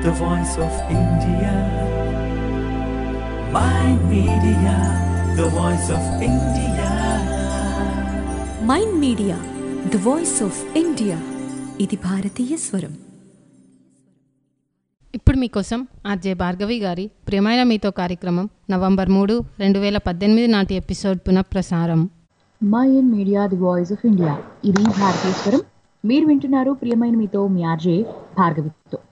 the voice of India. My media, the voice of India. Mind Media the voice of India ఇది భారతీయ స్వరం ఇప్పుడు మీకోసం RJ Bhargavi గారి ప్రియమైన మీతో కార్యక్రమం నవంబర్ మూడు రెండు వేల పద్దెనిమిది నాటి ఎపిసోడ్ పునఃప్రసారం Mind Media the voice of India ఇది భారతీశ్వరం మీరు వింటున్నారు ప్రియమైన మీతో మీ ఆర్జే భార్గవితో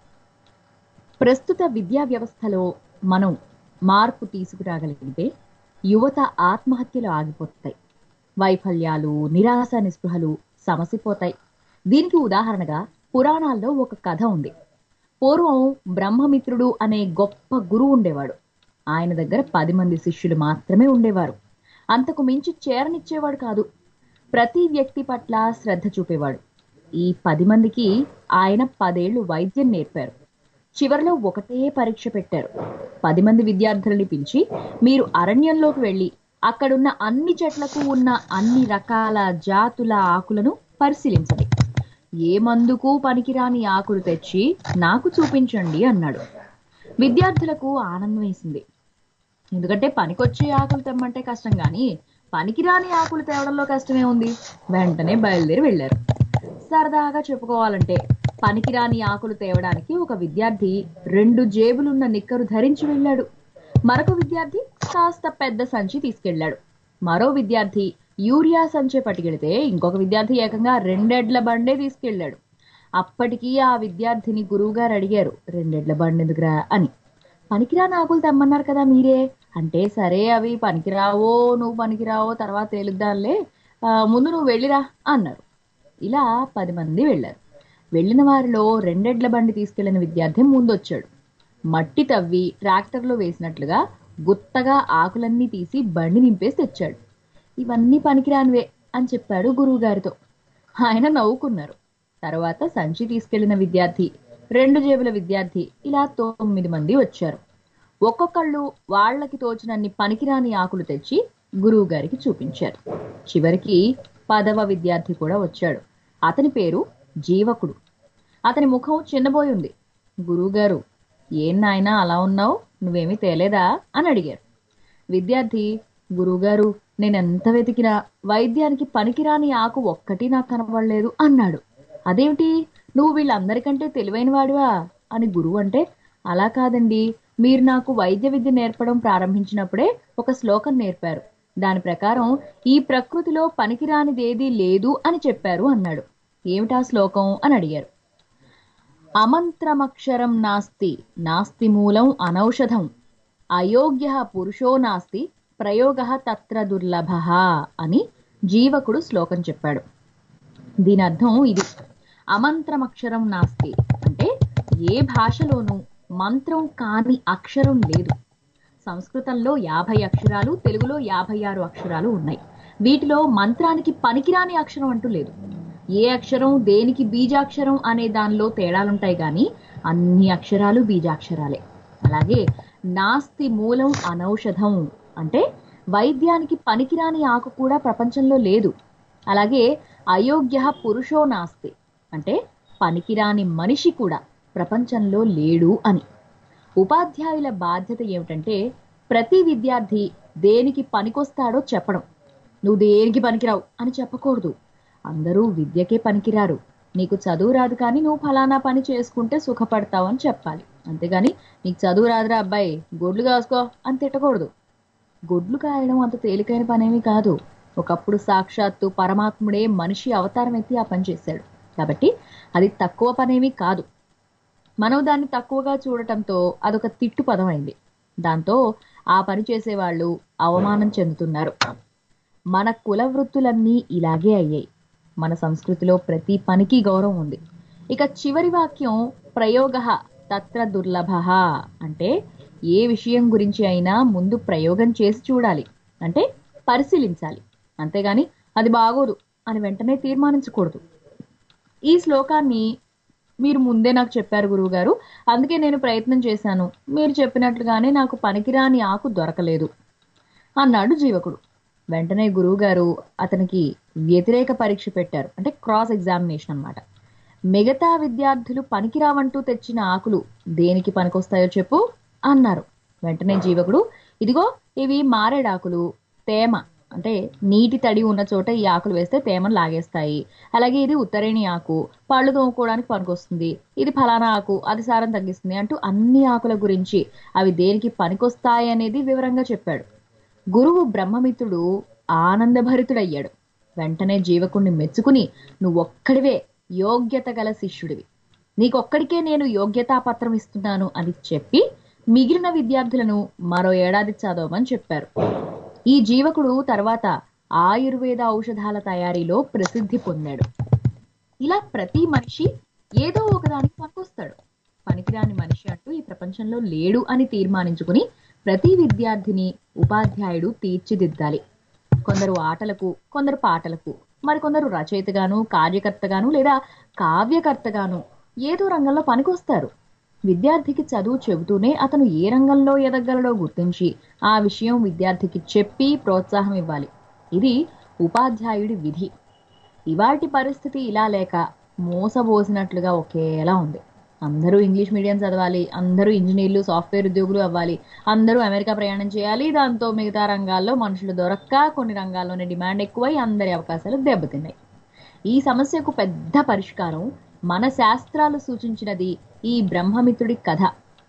ప్రస్తుత విద్యా వ్యవస్థలో మనం మార్పు తీసుకురాగలిగితే యువత ఆత్మహత్యలు ఆగిపోతాయి వైఫల్యాలు నిరాశ నిస్పృహలు సమసిపోతాయి దీనికి ఉదాహరణగా పురాణాల్లో ఒక కథ ఉంది పూర్వం బ్రహ్మమిత్రుడు అనే గొప్ప గురువు ఉండేవాడు ఆయన దగ్గర పది మంది శిష్యులు మాత్రమే ఉండేవారు అంతకు మించి చేరనిచ్చేవాడు కాదు ప్రతి వ్యక్తి పట్ల శ్రద్ధ చూపేవాడు ఈ పది మందికి ఆయన పదేళ్లు వైద్యం నేర్పారు చివరిలో ఒకటే పరీక్ష పెట్టారు పది మంది విద్యార్థులని పిలిచి మీరు అరణ్యంలోకి వెళ్ళి అక్కడున్న అన్ని చెట్లకు ఉన్న అన్ని రకాల జాతుల ఆకులను పరిశీలించండి ఏ మందుకు పనికిరాని ఆకులు తెచ్చి నాకు చూపించండి అన్నాడు విద్యార్థులకు ఆనందం వేసింది ఎందుకంటే పనికొచ్చే ఆకులు తెమ్మంటే కష్టం కానీ పనికిరాని ఆకులు తేవడంలో కష్టమే ఉంది వెంటనే బయలుదేరి వెళ్ళారు సరదాగా చెప్పుకోవాలంటే పనికిరాని ఆకులు తేవడానికి ఒక విద్యార్థి రెండు జేబులున్న నిక్కరు ధరించి వెళ్ళాడు మరొక విద్యార్థి కాస్త పెద్ద సంచి తీసుకెళ్ళాడు మరో విద్యార్థి యూరియా సంచి పట్టుకెడితే ఇంకొక విద్యార్థి ఏకంగా రెండెడ్ల బండే తీసుకెళ్ళాడు అప్పటికి ఆ విద్యార్థిని గురువుగారు అడిగారు రెండెడ్ల బండి ఎందుకురా అని పనికిరాని ఆకులు తెమ్మన్నారు కదా మీరే అంటే సరే అవి పనికిరావో నువ్వు పనికిరావో తర్వాత తేలుద్దాంలే ఆ, ముందు నువ్వు వెళ్ళిరా అన్నారు ఇలా పది మంది వెళ్ళారు వెళ్ళిన వారిలో రెండెడ్ల బండి తీసుకెళ్లిన విద్యార్థి ముందొచ్చాడు మట్టి తవ్వి ట్రాక్టర్లో వేసినట్లుగా గుత్తగా ఆకులన్నీ తీసి బండి నింపేసి తెచ్చాడు ఇవన్నీ పనికిరానివే అని చెప్పాడు గురువుగారితో ఆయన నవ్వుకున్నారు తర్వాత సంచి తీసుకెళ్లిన విద్యార్థి రెండు జేబుల విద్యార్థి ఇలా తొమ్మిది మంది వచ్చారు ఒక్కొక్కళ్ళు వాళ్ళకి తోచినన్ని పనికిరాని ఆకులు తెచ్చి గురువు గారికి చూపించారు చివరికి పదవ విద్యార్థి కూడా వచ్చాడు అతని పేరు జీవకుడు అతని ముఖం చిన్నబోయి ఉంది గురువుగారు ఏం నాయనా అలా ఉన్నావు నువ్వేమీ తేలేదా అని అడిగారు విద్యార్థి గురువుగారు నేనెంత వెతికినా వైద్యానికి పనికిరాని ఆకు ఒక్కటి నాకు కనబడలేదు అన్నాడు అదేమిటి నువ్వు వీళ్ళందరికంటే తెలివైన వాడివా అని గురువు అంటే అలా కాదండి మీరు నాకు వైద్య విద్య నేర్పడం ప్రారంభించినప్పుడే ఒక శ్లోకం నేర్పారు దాని ప్రకారం ఈ ప్రకృతిలో పనికిరానిదేదీ లేదు అని చెప్పారు అన్నాడు ఏమిటా శ్లోకం అని అడిగారు అమంత్రమక్షరం నాస్తి నాస్తి మూలం అనౌషధం అయోగ్య పురుషో నాస్తి ప్రయోగ తత్ర దుర్లభ అని జీవకుడు శ్లోకం చెప్పాడు దీని అర్థం ఇది అమంత్రమక్షరం నాస్తి అంటే ఏ భాషలోనూ మంత్రం కాని అక్షరం లేదు సంస్కృతంలో యాభై అక్షరాలు తెలుగులో యాభై ఆరు అక్షరాలు ఉన్నాయి వీటిలో మంత్రానికి పనికిరాని అక్షరం అంటూ లేదు ఏ అక్షరం దేనికి బీజాక్షరం అనే దానిలో తేడాలుంటాయి కానీ అన్ని అక్షరాలు బీజాక్షరాలే అలాగే నాస్తి మూలం అనౌషధం అంటే వైద్యానికి పనికిరాని ఆకు కూడా ప్రపంచంలో లేదు అలాగే అయోగ్య పురుషో నాస్తి అంటే పనికిరాని మనిషి కూడా ప్రపంచంలో లేడు అని ఉపాధ్యాయుల బాధ్యత ఏమిటంటే ప్రతి విద్యార్థి దేనికి పనికొస్తాడో చెప్పడం నువ్వు దేనికి పనికిరావు అని చెప్పకూడదు అందరూ విద్యకే పనికిరారు నీకు చదువు రాదు కానీ నువ్వు ఫలానా పని చేసుకుంటే సుఖపడతావు అని చెప్పాలి అంతేగాని నీకు చదువు రాదురా అబ్బాయి గొడ్లు కాసుకో అని తిట్టకూడదు గొడ్లు కాయడం అంత తేలికైన పనేమీ కాదు ఒకప్పుడు సాక్షాత్తు పరమాత్ముడే మనిషి అవతారం ఎత్తి ఆ పని చేశాడు కాబట్టి అది తక్కువ పనేమీ కాదు మనం దాన్ని తక్కువగా చూడటంతో అదొక తిట్టు పదం అయింది దాంతో ఆ పని చేసేవాళ్ళు అవమానం చెందుతున్నారు మన కుల వృత్తులన్నీ ఇలాగే అయ్యాయి మన సంస్కృతిలో ప్రతి పనికి గౌరవం ఉంది ఇక చివరి వాక్యం ప్రయోగ తత్ర దుర్లభ అంటే ఏ విషయం గురించి అయినా ముందు ప్రయోగం చేసి చూడాలి అంటే పరిశీలించాలి అంతేగాని అది బాగోదు అని వెంటనే తీర్మానించకూడదు ఈ శ్లోకాన్ని మీరు ముందే నాకు చెప్పారు గురువుగారు అందుకే నేను ప్రయత్నం చేశాను మీరు చెప్పినట్లుగానే నాకు పనికిరాని ఆకు దొరకలేదు అన్నాడు జీవకుడు వెంటనే గురువుగారు అతనికి వ్యతిరేక పరీక్ష పెట్టారు అంటే క్రాస్ ఎగ్జామినేషన్ అన్నమాట మిగతా విద్యార్థులు పనికిరావంటూ తెచ్చిన ఆకులు దేనికి పనికొస్తాయో చెప్పు అన్నారు వెంటనే జీవకుడు ఇదిగో ఇవి మారేడాకులు తేమ అంటే నీటి తడి ఉన్న చోట ఈ ఆకులు వేస్తే తేమను లాగేస్తాయి అలాగే ఇది ఉత్తరేణి ఆకు పళ్ళు తోముకోవడానికి పనికొస్తుంది ఇది ఫలానా ఆకు అది సారం తగ్గిస్తుంది అంటూ అన్ని ఆకుల గురించి అవి దేనికి పనికొస్తాయి అనేది వివరంగా చెప్పాడు గురువు బ్రహ్మమిత్రుడు ఆనందభరితుడయ్యాడు వెంటనే జీవకుణ్ణి మెచ్చుకుని నువ్వొక్కడివే యోగ్యత గల శిష్యుడివి నీకొక్కడికే నేను యోగ్యతా పత్రం ఇస్తున్నాను అని చెప్పి మిగిలిన విద్యార్థులను మరో ఏడాది చదవమని చెప్పారు ఈ జీవకుడు తర్వాత ఆయుర్వేద ఔషధాల తయారీలో ప్రసిద్ధి పొందాడు ఇలా ప్రతి మనిషి ఏదో ఒకదానికి పనికొస్తాడు పనికిరాని మనిషి అంటూ ఈ ప్రపంచంలో లేడు అని తీర్మానించుకుని ప్రతి విద్యార్థిని ఉపాధ్యాయుడు తీర్చిదిద్దాలి కొందరు ఆటలకు కొందరు పాటలకు మరికొందరు రచయితగాను కార్యకర్తగాను లేదా కావ్యకర్తగాను ఏదో రంగంలో పనికొస్తారు విద్యార్థికి చదువు చెబుతూనే అతను ఏ రంగంలో ఎదగలడో గుర్తించి ఆ విషయం విద్యార్థికి చెప్పి ప్రోత్సాహం ఇవ్వాలి ఇది ఉపాధ్యాయుడి విధి ఇవాటి పరిస్థితి ఇలా లేక మోసబోసినట్లుగా ఒకేలా ఉంది అందరూ ఇంగ్లీష్ మీడియం చదవాలి అందరూ ఇంజనీర్లు సాఫ్ట్వేర్ ఉద్యోగులు అవ్వాలి అందరూ అమెరికా ప్రయాణం చేయాలి దాంతో మిగతా రంగాల్లో మనుషులు దొరక్క కొన్ని రంగాల్లోనే డిమాండ్ ఎక్కువై అందరి అవకాశాలు దెబ్బతిన్నాయి ఈ సమస్యకు పెద్ద పరిష్కారం మన శాస్త్రాలు సూచించినది ఈ బ్రహ్మమిత్రుడి కథ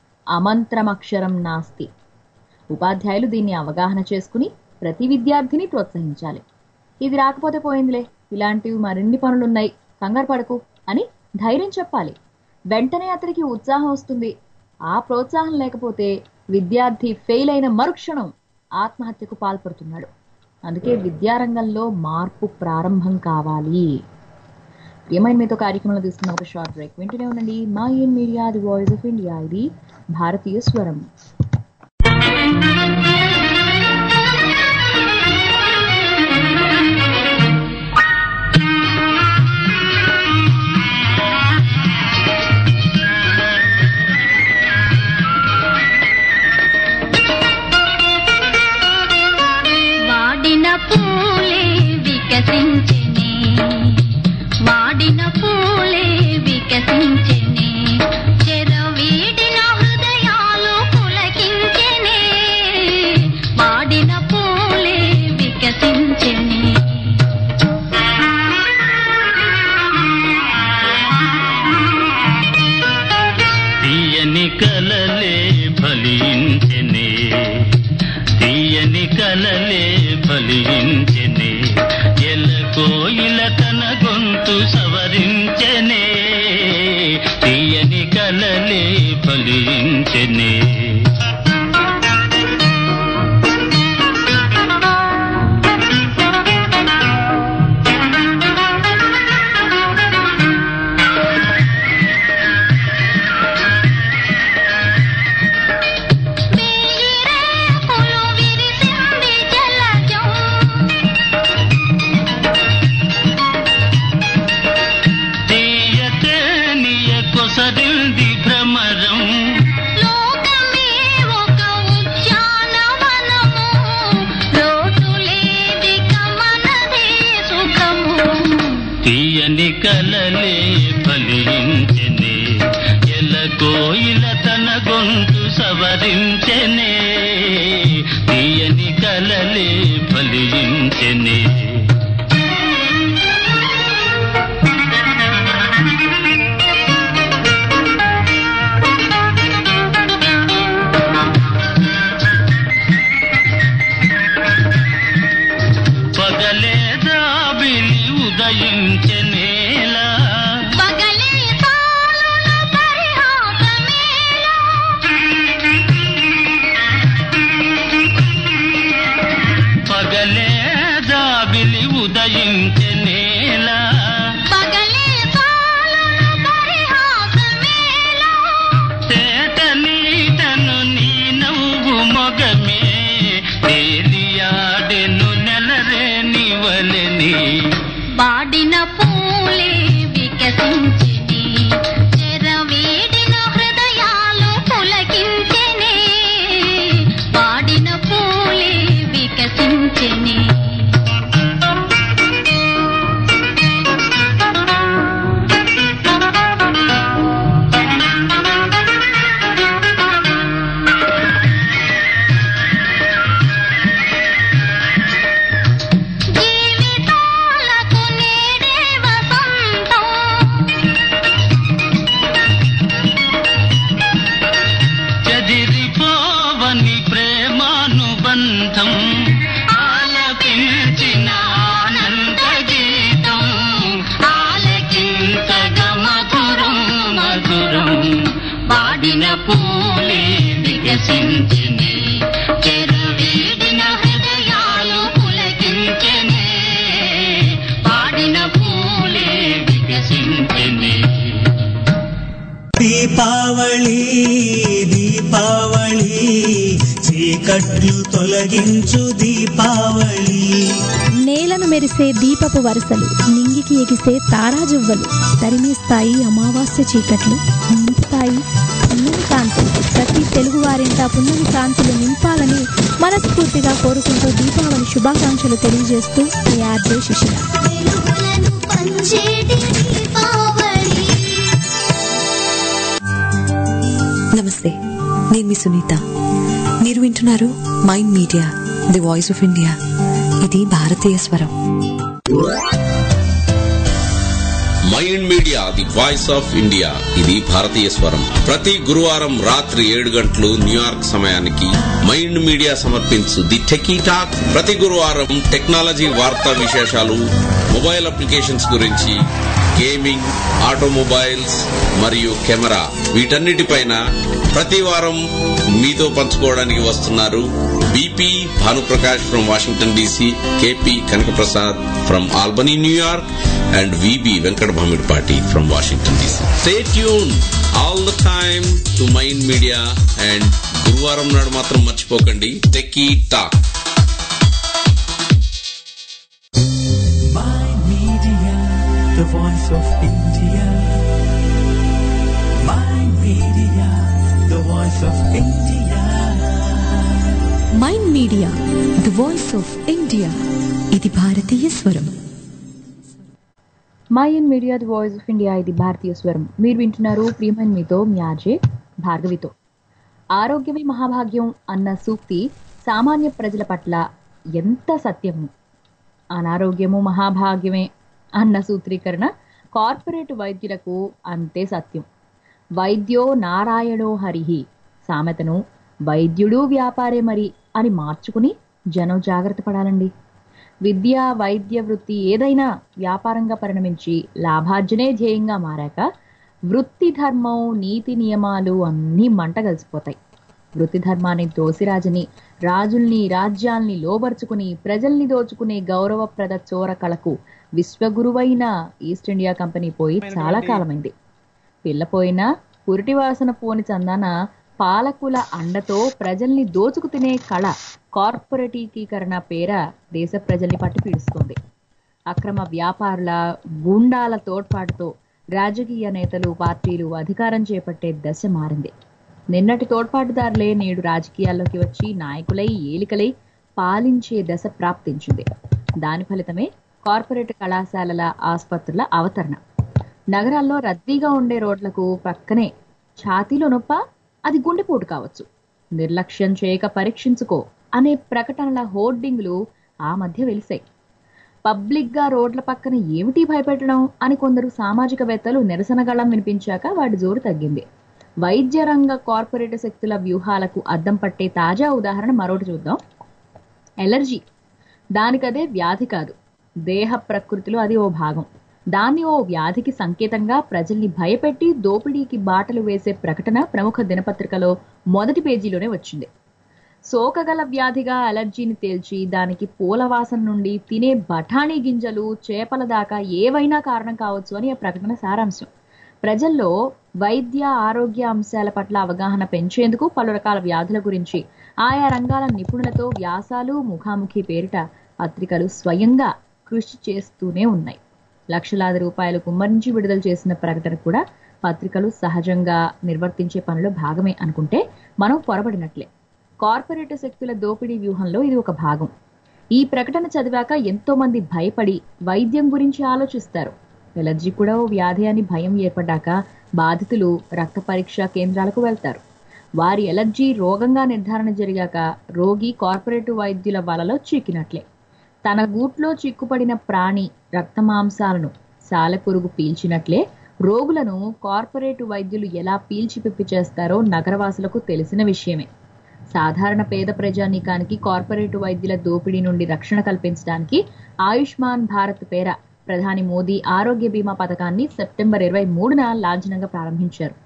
అమంత్రమక్షరం నాస్తి ఉపాధ్యాయులు దీన్ని అవగాహన చేసుకుని ప్రతి విద్యార్థిని ప్రోత్సహించాలి ఇది రాకపోతే పోయిందిలే ఇలాంటివి మరిన్ని పనులున్నాయి కంగారు పడకు అని ధైర్యం చెప్పాలి వెంటనే అతనికి ఉత్సాహం వస్తుంది ఆ ప్రోత్సాహం లేకపోతే విద్యార్థి ఫెయిల్ అయిన మరుక్షణం ఆత్మహత్యకు పాల్పడుతున్నాడు అందుకే విద్యారంగంలో మార్పు ప్రారంభం కావాలి ప్రియమైన మీతో కార్యక్రమంలో తీసుకున్న ఒక షార్ట్ బ్రేక్ వింటూనే ఉండండి మా in Media the voice of India ఇది భారతీయ స్వరం వాడిన పూలే వికసించెనే వాడిన పూలే వికసించెనే చెరవీడిన హృదయాలు పులకించెనే వాడిన పూలే వికసించెనే తీయని కలలే ఫలించెనే తీయని కలలే ఫలించెనే ఎల కోయిల తన గొంతు సవరించెనే తీయని కలలే ఫలించెనే వేయిరేకులు విరిసింది జలజం తీయతే నీయ కొసరింది భ్రమరం లోకమే ఒక ఉద్యానవనము లోటు లేదిక మనదే సుఖము తీయని కలలే ఫలించెనే ఎల కోయిల తన గొంతు సవరించెనే తీయని కలలే ఫలించెనే పగలే దాబిలి ఉదయించెనేలా పగలే తాళుల పరిహాసమేలా పగలే దాబిలి వికసించెనే చెరవీడిన హృదయాలు పులకించెనే పాడిన పూలే వికసించెనే దీపావళి దీపావళి చీకట్లు తొలగించు దీపావళి నేలను మెరిసే దీపపు వరుసలు నింగికి ఎగిసే తారాజువ్వలు తరిమేస్తాయి అమావాస్య చీకట్లు నింపుతాయి పున్నమి కాంతులు ప్రతి తెలుగు వారింట పున్నమి కాంతులు నింపాలని మనస్ఫూర్తిగా కోరుకుంటూ దీపావళి శుభాకాంక్షలు తెలియజేస్తూ మీ ఆర్జే శిశిర వెలుగులను పంచేటి దీపావళి నమస్తే నేను మీ సునీత మీరు వింటున్నారు Mind Media the voice of India ఇది భారతీయ స్వరం Mind Media the voice of India ఇది భారతీయ స్వరం ప్రతి గురువారం రాత్రి ఏడు గంటలు న్యూయార్క్ సమయానికి మైండ్ మీడియా సమర్పించు ది టెకీ టాక్ ప్రతి గురువారం టెక్నాలజీ వార్తా విశేషాలు మొబైల్ అప్లికేషన్స్ గురించి గేమింగ్ ఆటోమొబైల్స్ మరియు కెమెరా వీటన్నిటిపైన ప్రతి వారం మీతో పంచుకోవడానికి వస్తున్నారు BP Bhanuprakash from Washington DC KP Kanakaprasad from Albany New York and VB Venkat Bhamidpati from Washington DC. Stay tuned all the time to Mind Media and గురువారం నాడు మాత్రం మర్చిపోకండి techie talk My Media, the voice of India. My Media, the voice of India. Mind Media the voice of India ఇది భారతీయ స్వరం Mind Media the voice of India ఇది భారతీయ స్వరం మీరు వింటున్నారు ప్రియమైన మీతో మీ ఆర్జే భార్గవితో ఆరోగ్యమే మహాభాగ్యం అన్న సూక్తి సామాన్య ప్రజల పట్ల ఎంత సత్యము అనారోగ్యము మహాభాగ్యమే అన్న సూత్రీకరణ కార్పొరేట్ వైద్యులకు అంతే సత్యం వైద్యో నారాయణో హరిహి సామెతను వైద్యుడు వ్యాపారే మరి అని మార్చుకుని జనం జాగ్రత్త పడాలండి విద్య వైద్య వృత్తి ఏదైనా వ్యాపారంగా పరిణమించి లాభార్జనే ధ్యేయంగా మారాక వృత్తి ధర్మం నీతి నియమాలు అన్నీ మంట కలిసిపోతాయి వృత్తి ధర్మాన్ని దోసిరాజని రాజుల్ని రాజ్యాల్ని లోబర్చుకుని ప్రజల్ని దోచుకునే గౌరవప్రద చోర కళకు విశ్వగురువైన ఈస్ట్ ఇండియా కంపెనీ పోయి చాలా కాలమైంది పిల్లపోయినా పురిటి వాసన పోని చందాన పాలకుల అండతో ప్రజల్ని దోచుకు తినే కళ కార్పొరేటీకరణ పేర దేశ ప్రజల్ని పట్టి పీడిస్తోంది అక్రమ వ్యాపారుల గూండాల తోడ్పాటుతో రాజకీయ నేతలు పార్టీలు అధికారం చేపట్టే దశ మారింది నిన్నటి తోడ్పాటుదారులే నేడు రాజకీయాల్లోకి వచ్చి నాయకులై ఏలికలై పాలించే దశ ప్రాప్తించింది దాని ఫలితమే కార్పొరేట్ కళాశాలల ఆసుపత్రుల అవతరణ నగరాల్లో రద్దీగా ఉండే రోడ్లకు పక్కనే ఛాతీలో నొప్ప అది గుండెపోటు కావచ్చు నిర్లక్ష్యం చేయక పరీక్షించుకో అనే ప్రకటనల హోర్డింగ్లు ఆ మధ్య వెలిశాయి పబ్లిక్ గా రోడ్ల పక్కన ఏమిటి భయపెట్టడం అని కొందరు సామాజికవేత్తలు నిరసన గళం వినిపించాక వాటి జోరు తగ్గింది వైద్య రంగ కార్పొరేట్ శక్తుల వ్యూహాలకు అద్దం పట్టే తాజా ఉదాహరణ మరొకటి చూద్దాం ఎలర్జీ దానికదే వ్యాధి కాదు దేహ ప్రకృతిలో అది ఓ భాగం దాన్ని ఓ వ్యాధికి సంకేతంగా ప్రజల్ని భయపెట్టి దోపిడీకి బాటలు వేసే ప్రకటన ప్రముఖ దినపత్రికలో మొదటి పేజీలోనే వచ్చింది సోకగల వ్యాధిగా అలర్జీని తేల్చి దానికి పూల వాసన నుండి తినే బఠానీ గింజలు చేపల దాకా ఏవైనా కారణం కావచ్చు అని ఆ ప్రకటన సారాంశం ప్రజల్లో వైద్య ఆరోగ్య అంశాల పట్ల అవగాహన పెంచేందుకు పలు రకాల వ్యాధుల గురించి ఆయా రంగాల నిపుణులతో వ్యాసాలు ముఖాముఖి పేరిట పత్రికలు స్వయంగా కృషి చేస్తూనే ఉన్నాయి లక్షలాది రూపాయలు కుమ్మరించి విడుదల చేసిన ప్రకటన కూడా పత్రికలు సహజంగా నిర్వర్తించే పనిలో భాగమే అనుకుంటే మనం పొరబడినట్లే కార్పొరేట్ శక్తుల దోపిడీ వ్యూహంలో ఇది ఒక భాగం ఈ ప్రకటన చదివాక ఎంతో మంది భయపడి వైద్యం గురించి ఆలోచిస్తారు ఎలర్జీ కూడా ఓ వ్యాధి అని భయం ఏర్పడ్డాక బాధితులు రక్త పరీక్ష కేంద్రాలకు వెళ్తారు వారి ఎలర్జీ రోగంగా నిర్ధారణ జరిగాక రోగి కార్పొరేట్ వైద్యుల వలలో చిక్కినట్లే తన గూట్లో చిక్కుపడిన ప్రాణి రక్తమాంసాలను సాలెపురుగు పీల్చినట్లే రోగులను కార్పొరేట్ వైద్యులు ఎలా పీల్చి పిప్పి చేస్తారో నగరవాసులకు తెలిసిన విషయమే సాధారణ పేద ప్రజానీకానికి కార్పొరేట్ వైద్యుల దోపిడీ నుండి రక్షణ కల్పించడానికి ఆయుష్మాన్ భారత్ పేర ప్రధాని మోదీ ఆరోగ్య బీమా పథకాన్ని సెప్టెంబర్ ఇరవై మూడున లాంఛనంగా ప్రారంభించారు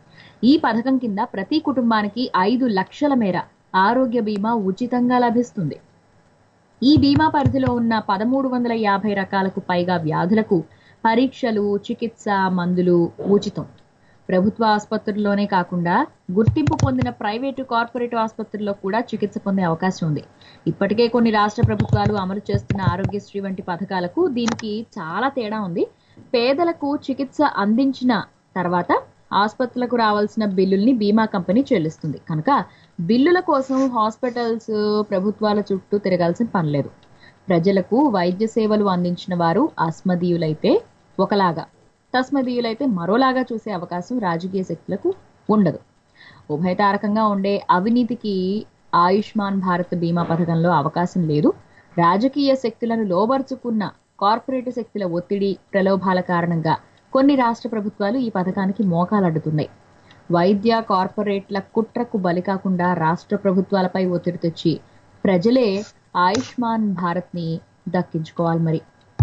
ఈ పథకం కింద ప్రతి కుటుంబానికి ఐదు లక్షల మేర ఆరోగ్య బీమా ఉచితంగా లభిస్తుంది ఈ బీమా పరిధిలో ఉన్న పదమూడు వందల యాభై రకాలకు పైగా వ్యాధులకు పరీక్షలు చికిత్స మందులు ఉచితం ప్రభుత్వ ఆసుపత్రుల్లోనే కాకుండా గుర్తింపు పొందిన ప్రైవేటు కార్పొరేట్ ఆసుపత్రుల్లో కూడా చికిత్స పొందే అవకాశం ఉంది ఇప్పటికే కొన్ని రాష్ట్ర ప్రభుత్వాలు అమలు చేస్తున్న ఆరోగ్యశ్రీ వంటి పథకాలకు దీనికి చాలా తేడా ఉంది పేదలకు చికిత్స అందించిన తర్వాత ఆసుపత్రులకు రావాల్సిన బిల్లుల్ని బీమా కంపెనీ చెల్లిస్తుంది కనుక బిల్లుల కోసం హాస్పిటల్స్ ప్రభుత్వాల చుట్టూ తిరగాల్సిన పని లేదు ప్రజలకు వైద్య సేవలు అందించిన వారు అస్మదీయులైతే ఒకలాగా తస్మదీయులైతే మరోలాగా చూసే అవకాశం రాజకీయ శక్తులకు ఉండదు ఉభయతారకంగా ఉండే అవినీతికి ఆయుష్మాన్ భారత్ బీమా పథకంలో అవకాశం లేదు రాజకీయ శక్తులను లోబరుచుకున్న కార్పొరేట్ శక్తుల ఒత్తిడి ప్రలోభాల కారణంగా కొన్ని రాష్ట్ర ప్రభుత్వాలు ఈ పథకానికి మోకాలడ్డుతున్నాయి వైద్య కార్పొరేట్ల కుట్రకు బలి కాకుండా రాష్ట్ర ప్రభుత్వాలపై ఒత్తిడి తెచ్చి ప్రజలే ఆయుష్మాన్ భారత్ ని దక్కించుకోవాలి మరి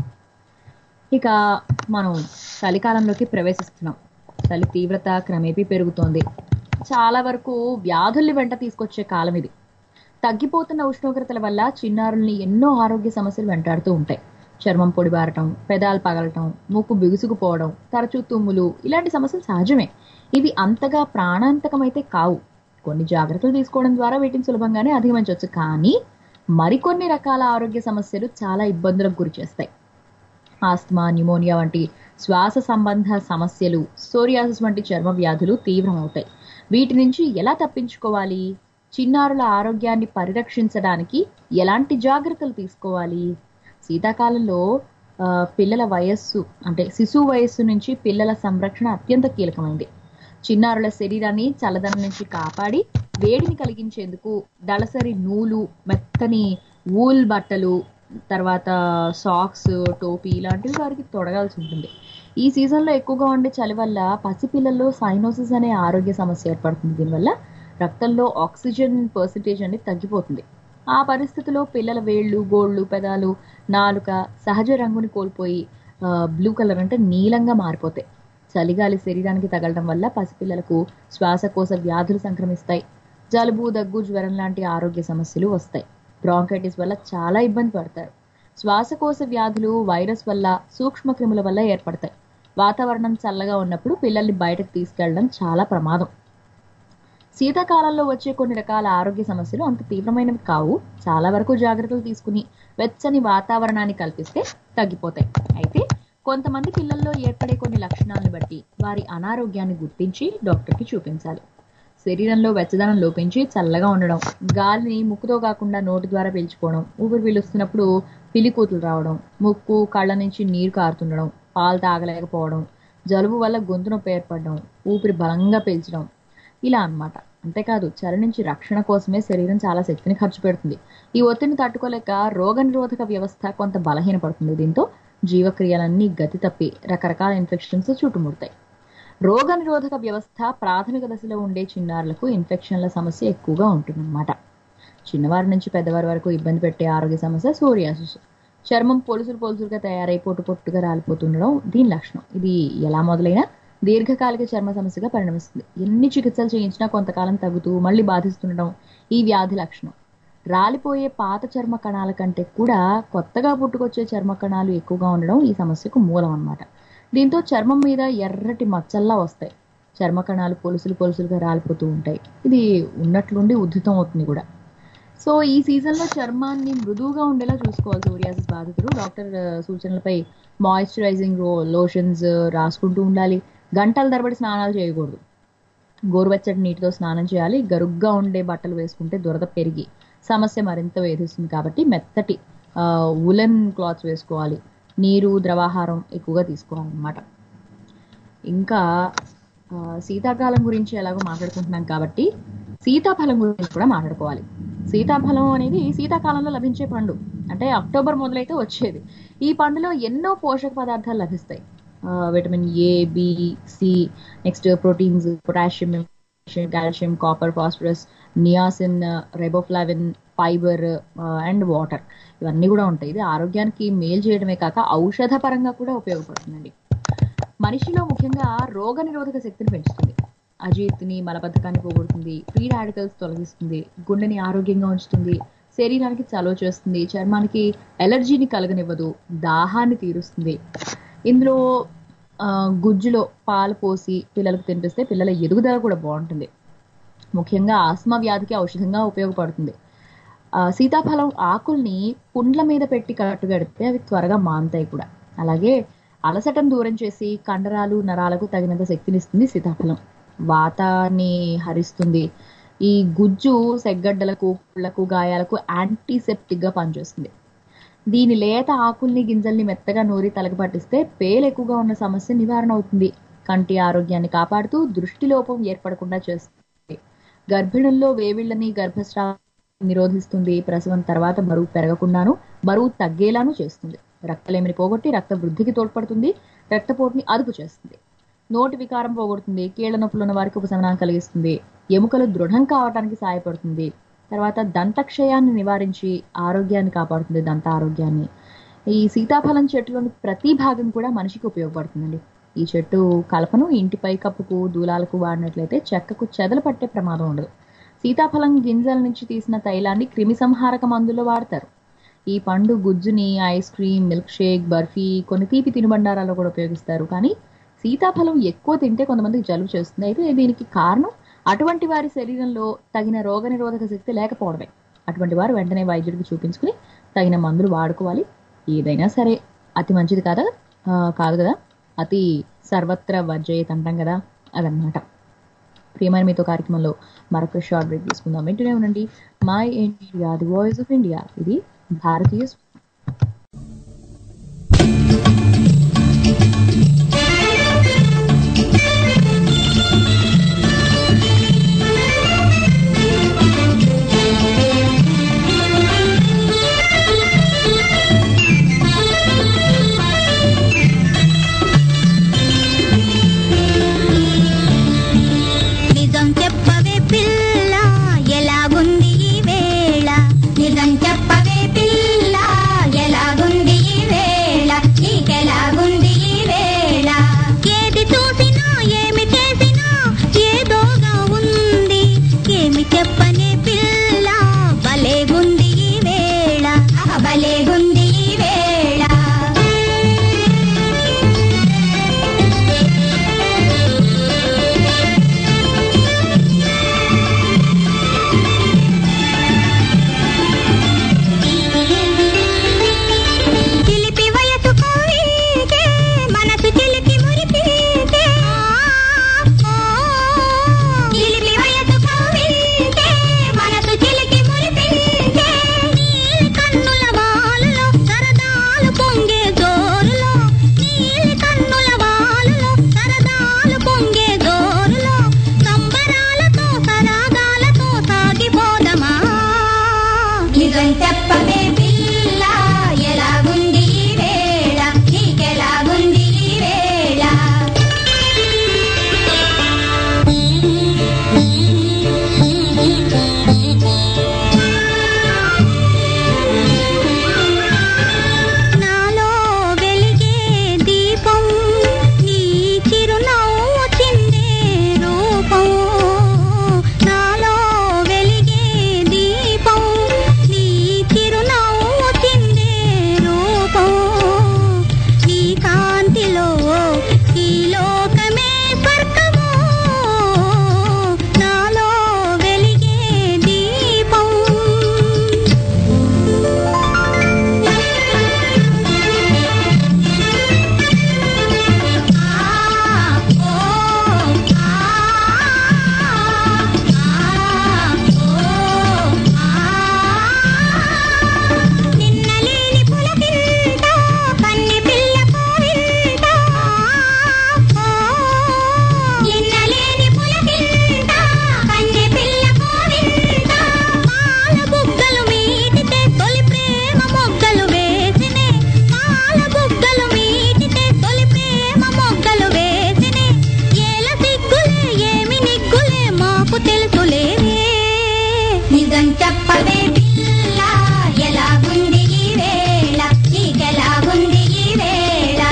ఇక మనం చలికాలంలోకి ప్రవేశిస్తున్నాం చలి తీవ్రత క్రమేపీ పెరుగుతోంది చాలా వరకు వ్యాధుల్ని వెంట తీసుకొచ్చే కాలం ఇది తగ్గిపోతున్న ఉష్ణోగ్రతల వల్ల చిన్నారుల్ని ఎన్నో ఆరోగ్య సమస్యలు వెంటాడుతూ ఉంటాయి చర్మం పొడిబారటం పెదాలు పగలటం ముక్కు బిగుసుకుపోవడం తరచూ తుమ్ములు ఇలాంటి సమస్యలు సహజమే ఇవి అంతగా ప్రాణాంతకమైతే కావు కొన్ని జాగ్రత్తలు తీసుకోవడం ద్వారా వీటిని సులభంగానే అధిగమించవచ్చు కానీ మరికొన్ని రకాల ఆరోగ్య సమస్యలు చాలా ఇబ్బందులకు గురి చేస్తాయి ఆస్తమా న్యూమోనియా వంటి శ్వాస సంబంధ సమస్యలు సోరియాసిస్ వంటి చర్మ వ్యాధులు తీవ్రమవుతాయి వీటి నుంచి ఎలా తప్పించుకోవాలి చిన్నారుల ఆరోగ్యాన్ని పరిరక్షించడానికి ఎలాంటి జాగ్రత్తలు తీసుకోవాలి శీతాకాలంలో ఆ, పిల్లల వయస్సు అంటే శిశువు వయస్సు నుంచి పిల్లల సంరక్షణ అత్యంత కీలకమైంది చిన్నారుల శరీరాన్ని చల్లదనం నుంచి కాపాడి వేడిని కలిగించేందుకు దళసరి నూలు మెత్తని వూల్ బట్టలు తర్వాత సాక్స్ టోపీ ఇలాంటివి వారికి తొడగాల్సి ఉంటుంది ఈ సీజన్లో ఎక్కువగా ఉండే చలి వల్ల పసిపిల్లల్లో సైనోసిస్ అనే ఆరోగ్య సమస్య ఏర్పడుతుంది దీనివల్ల రక్తంలో ఆక్సిజన్ పర్సంటేజ్ అనేది తగ్గిపోతుంది ఆ పరిస్థితిలో పిల్లల వేళ్ళు గోళ్ళు పెదాలు నాలుక సహజ రంగుని కోల్పోయి బ్లూ కలర్ అంటే నీలంగా మారిపోతాయి చలిగాలి శరీరానికి తగలడం వల్ల పసిపిల్లలకు శ్వాసకోశ వ్యాధులు సంక్రమిస్తాయి జలుబు దగ్గు జ్వరం లాంటి ఆరోగ్య సమస్యలు వస్తాయి బ్రాంకైటిస్ వల్ల చాలా ఇబ్బంది పడతారు శ్వాసకోశ వ్యాధులు వైరస్ వల్ల సూక్ష్మ క్రిముల వల్ల ఏర్పడతాయి వాతావరణం చల్లగా ఉన్నప్పుడు పిల్లల్ని బయటకు తీసుకెళ్లడం చాలా ప్రమాదం శీతాకాలంలో వచ్చే కొన్ని రకాల ఆరోగ్య సమస్యలు అంత తీవ్రమైనవి కావు చాలా వరకు జాగ్రత్తలు తీసుకుని వెచ్చని వాతావరణాన్ని కల్పిస్తే తగ్గిపోతాయి అయితే కొంతమంది పిల్లల్లో ఏర్పడే కొన్ని లక్షణాలను బట్టి వారి అనారోగ్యాన్ని గుర్తించి డాక్టర్కి చూపించాలి శరీరంలో వెచ్చదనం లోపించి చల్లగా ఉండడం గాలిని ముక్కుతో కాకుండా నోటి ద్వారా పీల్చుకోవడం ఊపిరి పీలుస్తున్నప్పుడు పిలికూతులు రావడం ముక్కు కళ్ళ నుంచి నీరు కారుతుండడం పాలు తాగలేకపోవడం జలుబు వల్ల గొంతు నొప్పి ఏర్పడడం ఊపిరి బలంగా పీల్చడం ఇలా అన్నమాట అంతేకాదు చలి నుంచి రక్షణ కోసమే శరీరం చాలా శక్తిని ఖర్చు పెడుతుంది ఈ ఒత్తిడిని తట్టుకోలేక రోగనిరోధక వ్యవస్థ కొంత బలహీనపడుతుంది దీంతో జీవక్రియలన్నీ గతి తప్పి రకరకాల ఇన్ఫెక్షన్స్ చుట్టుముడతాయి రోగ నిరోధక వ్యవస్థ ప్రాథమిక దశలో ఉండే చిన్నారులకు ఇన్ఫెక్షన్ల సమస్య ఎక్కువగా ఉంటుందన్నమాట చిన్నవారి నుంచి పెద్దవారి వరకు ఇబ్బంది పెట్టే ఆరోగ్య సమస్య సోరియాసిస్ చర్మం పొలుసులు పొలుసులుగా తయారై పొట్టు పొట్టుగా రాలిపోతుండడం దీని లక్షణం ఇది ఎలా మొదలైనా దీర్ఘకాలిక చర్మ సమస్యగా పరిణమిస్తుంది ఎన్ని చికిత్సలు చేయించినా కొంతకాలం తగ్గుతూ మళ్ళీ బాధిస్తుండడం ఈ వ్యాధి లక్షణం రాలిపోయే పాత చర్మ కణాల కంటే కూడా కొత్తగా పుట్టుకొచ్చే చర్మ కణాలు ఎక్కువగా ఉండడం ఈ సమస్యకు మూలం అన్నమాట దీంతో చర్మం మీద ఎర్రటి మచ్చల్లా వస్తాయి చర్మ కణాలు పొలుసులు పొలుసులుగా రాలిపోతూ ఉంటాయి ఇది ఉన్నట్లుండి ఉద్ధృతం అవుతుంది కూడా సో ఈ సీజన్లో చర్మాన్ని మృదువుగా ఉండేలా చూసుకోవాలి సోరియాసిస్ బాధితులు డాక్టర్ ఆ, సూచనలపై మాయిశ్చరైజింగ్ లోషన్స్ రాసుకుంటూ ఉండాలి గంటల తరబడి స్నానాలు చేయకూడదు గోరువెచ్చటి నీటితో స్నానం చేయాలి గరుగ్గా ఉండే బట్టలు వేసుకుంటే దురద పెరిగి సమస్య మరింత వేధిస్తుంది కాబట్టి మెత్తటి ఉలెన్ క్లాత్స్ వేసుకోవాలి నీరు ద్రవాహారం ఎక్కువగా తీసుకోవాలన్నమాట ఇంకా ఆ, శీతాకాలం గురించి ఎలాగో మాట్లాడుకుంటున్నాం కాబట్టి సీతాఫలం గురించి కూడా మాట్లాడుకోవాలి సీతాఫలం అనేది శీతాకాలంలో లభించే పండు అంటే అక్టోబర్ మొదలైతే వచ్చేది ఈ పండులో ఎన్నో పోషక పదార్థాలు లభిస్తాయి ఆ, vitamin A B C next proteins potassium calcium copper phosphorus niacin riboflavin fibre and water ఇవన్నీ కూడా ఉంటాయి ఇది ఆరోగ్యానికి మేలు చేయడమే కాక ఔషధ పరంగా కూడా ఉపయోగపడుతుందండి మనిషిలో ముఖ్యంగా రోగ నిరోధక శక్తిని పెంచుతుంది అజీర్తిని మలబద్ధకాన్ని పోగొడుతుంది ఫ్రీ రాడికల్స్ తొలగిస్తుంది గుండెని ఆరోగ్యంగా ఉంచుతుంది శరీరానికి చలవ చేస్తుంది చర్మానికి ఎలర్జీని కలగనివ్వదు దాహాన్ని తీరుస్తుంది ఇందులో ఆ, గుజ్జులో పాలు పోసి పిల్లలకు తినిపిస్తే పిల్లల ఎదుగుదల కూడా బాగుంటుంది ముఖ్యంగా ఆస్మా వ్యాధికి ఔషధంగా ఉపయోగపడుతుంది ఆ, సీతాఫలం ఆకుల్ని పుండ్ల మీద పెట్టి కట్టుగడితే అవి త్వరగా మానుతాయి కూడా అలాగే అలసటను దూరం చేసి కండరాలు నరాలకు తగినంత శక్తినిస్తుంది సీతాఫలం వాతాన్ని హరిస్తుంది ఈ గుజ్జు సెగ్గడ్డలకు పుళ్లకు గాయాలకు యాంటీసెప్టిక్ గా పనిచేస్తుంది దీని లేత ఆకుల్ని గింజల్ని మెత్తగా నూరి తలకు పట్టిస్తే పేలు ఎక్కువగా ఉన్న సమస్య నివారణ అవుతుంది కంటి ఆరోగ్యాన్ని కాపాడుతూ దృష్టి లోపం ఏర్పడకుండా చేస్తుంది గర్భిణుల్లో వేవిళ్ళని గర్భస్రావం నిరోధిస్తుంది ప్రసవం తర్వాత బరువు పెరగకుండాను బరువు తగ్గేలాను చేస్తుంది రక్తలేమిని పోగొట్టి రక్త వృద్ధికి తోడ్పడుతుంది రక్తపోటుని అదుపు చేస్తుంది నోటి వికారం పోగొడుతుంది కీళ్ల నొప్పులు ఉన్న వారికి ఉపశమనం కలిగిస్తుంది ఎముకలు దృఢం కావడానికి సహాయపడుతుంది తర్వాత దంతక్షయాన్ని నివారించి ఆరోగ్యాన్ని కాపాడుతుంది దంత ఆరోగ్యాన్ని ఈ సీతాఫలం చెట్టులోని ప్రతి భాగం కూడా మనిషికి ఉపయోగపడుతుందండి ఈ చెట్టు కలపను ఇంటి పైకప్పుకు దూలాలకు వాడినట్లయితే చెక్కకు చెదలు పట్టే ప్రమాదం ఉండదు సీతాఫలం గింజల నుంచి తీసిన తైలాన్ని క్రిమి సంహారక మందులో వాడతారు ఈ పండు గుజ్జుని ice cream milkshake barfi కొన్ని తీపి తినుబండారాల్లో కూడా ఉపయోగిస్తారు కానీ సీతాఫలం ఎక్కువ తింటే కొంతమందికి జలుబు చేస్తుంది అయితే దీనికి కారణం అటువంటి వారి శరీరంలో తగిన రోగనిరోధక శక్తి లేకపోవడమే అటువంటి వారు వెంటనే వైద్యుడికి చూపించుకుని తగిన మందులు వాడుకోవాలి ఏదైనా సరే అతి మంచిది కాదా ఆ, కాదు కదా అతి సర్వత్ర వర్జయత్ అంటాం కదా అదనమాట ప్రియమైన మీతో కార్యక్రమంలో మరొక షార్ట్ బ్రేక్ తీసుకుందాం వింటూనే ఉండండి My India the voice of India ఇది భారతీయ స్వ- నిజం చెప్పవే పిల్ల ఎలాగుంది ఈ వేళ నిజం చెప్పవే పిల్ల ఎలాగుంది ఈ వేళ నీకెలాగుంది ఈ వేళ ఏది చూసినా ఏమి చేసినా ఏదోగా ఉంది ఏమి చెప్పనే పిల్ల భలేగుంది ఈ వేళ ఆహా, భలేగుంది ఈ వేళ చిలిపి వయసు కోరికే మనసు చిలిపి మురిపికే చిలిపి వయసు కోరికే మనసు చిలిపి మురిపికే నీలి కన్నుల వాలులో సరదాలు పొంగే జోరులో నీలి కన్నుల వాలులో సరదాలు పొంగే జోరులో సంబరాలతో సరాగాలతో సాగిపోదమా నిజం చెప్పవే పిల్ల ఎలాగుంది ఈ వేళ నీకెలాగుంది ఈ వేళ నాలో వెలిగే దీపం నీ చిరునవ్వు చిందే రూపం నాలో వెలిగే దీపం నీ చిరునవ్వు చిందే రూపం నీ కాంతిలో ఈ లోకమే స్వర్గము నాలో వెలిగే దీపం నిన్నలేని పులకింత కన్నె పిల్ల కోవింత నిన్నలేని పులకింత కన్నె పిల్ల కోవింత పాల బుగ్గలు మీటితే తొలి ప్రేమ మొగ్గలు వేసినే పాల బుగ్గలు మీటితే తొలి ప్రేమ మొగ్గలు వేసినే ఏల సిగ్గులే ఏమి నిగ్గులే మాకు తెలుసులేవే నిజం చెప్పవే పిల్ల ఎలాగుంది ఈ వేళ నీకెలాగుంది ఈ వేళ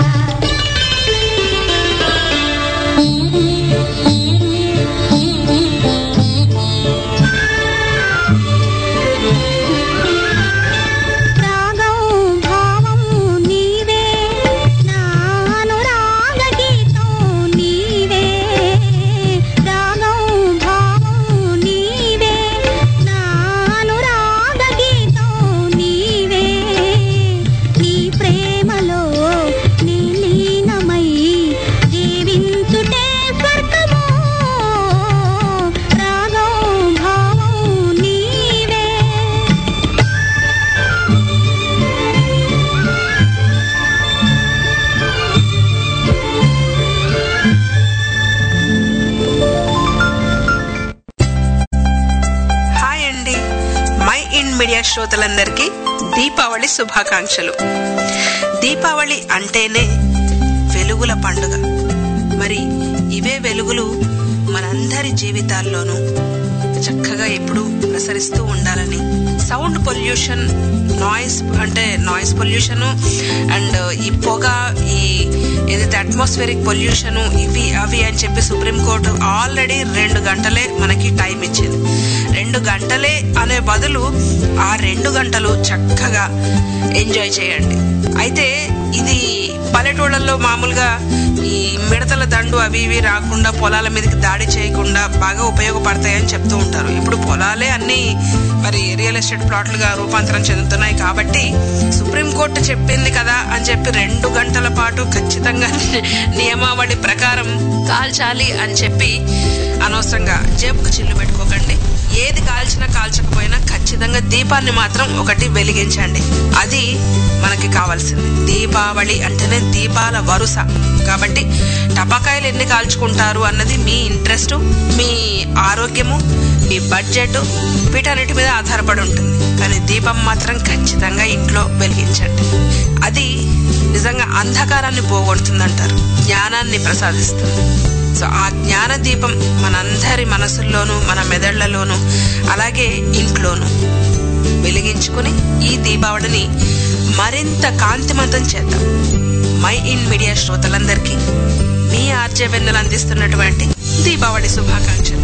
మీడియా శ్రోతలందరికీ దీపావళి శుభాకాంక్షలు దీపావళి అంటేనే వెలుగుల పండుగ మరి ఇవే వెలుగులు మనందరి జీవితాల్లోనూ చక్కగా ఎప్పుడు ప్రసరిస్తూ ఉండాలని సౌండ్ పొల్యూషన్ నాయిస్ అంటే నాయిస్ పొల్యూషన్ అండ్ ఈ పొగ ఈ ఏదైతే అట్మాస్ఫియరిక్ పొల్యూషన్ ఇవి అవి అని చెప్పి సుప్రీంకోర్టు ఆల్రెడీ రెండు గంటలే మనకి టైం ఇచ్చింది రెండు గంటలే అనే బదులు ఆ రెండు గంటలు చక్కగా ఎంజాయ్ చేయండి అయితే ఇది పల్లెటూళ్ళల్లో మామూలుగా ఈ మిడతల దండు అవి ఇవి రాకుండా పొలాల మీదకి దాడి చేయకుండా బాగా ఉపయోగపడతాయని చెప్తూ ఉంటారు ఇప్పుడు పొలాలే అన్ని మరి రియల్ ఎస్టేట్ ప్లాట్లుగా రూపాంతరం చెందుతున్నాయి కాబట్టి సుప్రీంకోర్టు చెప్పింది కదా అని చెప్పి రెండు గంటల పాటు ఖచ్చితంగా నియమావళి ప్రకారం కాల్చాలి అని చెప్పి అనవసరంగా జేబుకు చిల్లు పెట్టుకోకండి ఏది కాల్చినా కాల్చకపోయినా ఖచ్చితంగా దీపాన్ని మాత్రం ఒకటి వెలిగించండి అది మనకి కావాల్సింది దీపావళి అంటేనే దీపాల వరుస కాబట్టి టపాకాయలు ఎన్ని కాల్చుకుంటారు అన్నది మీ ఇంట్రెస్ట్ మీ ఆరోగ్యము మీ బడ్జెట్ వీటన్నిటి మీద ఆధారపడి ఉంటుంది కానీ దీపం మాత్రం ఖచ్చితంగా ఇంట్లో వెలిగించండి అది నిజంగా అంధకారాన్ని పోగొడుతుందంటారు జ్ఞానాన్ని ప్రసాదిస్తుంది సో ఆ జ్ఞాన దీపం మనందరి మనసుల్లోనూ మన మెదళ్లలోనూ అలాగే ఇంట్లోనూ వెలిగించుకుని ఈ దీపావళిని మరింత కాంతిమంతం చేద్దాం మై ఇన్ మీడియా శ్రోతలందరికీ మీ ఆర్జే వెన్నెలు అందిస్తున్నటువంటి దీపావళి శుభాకాంక్షలు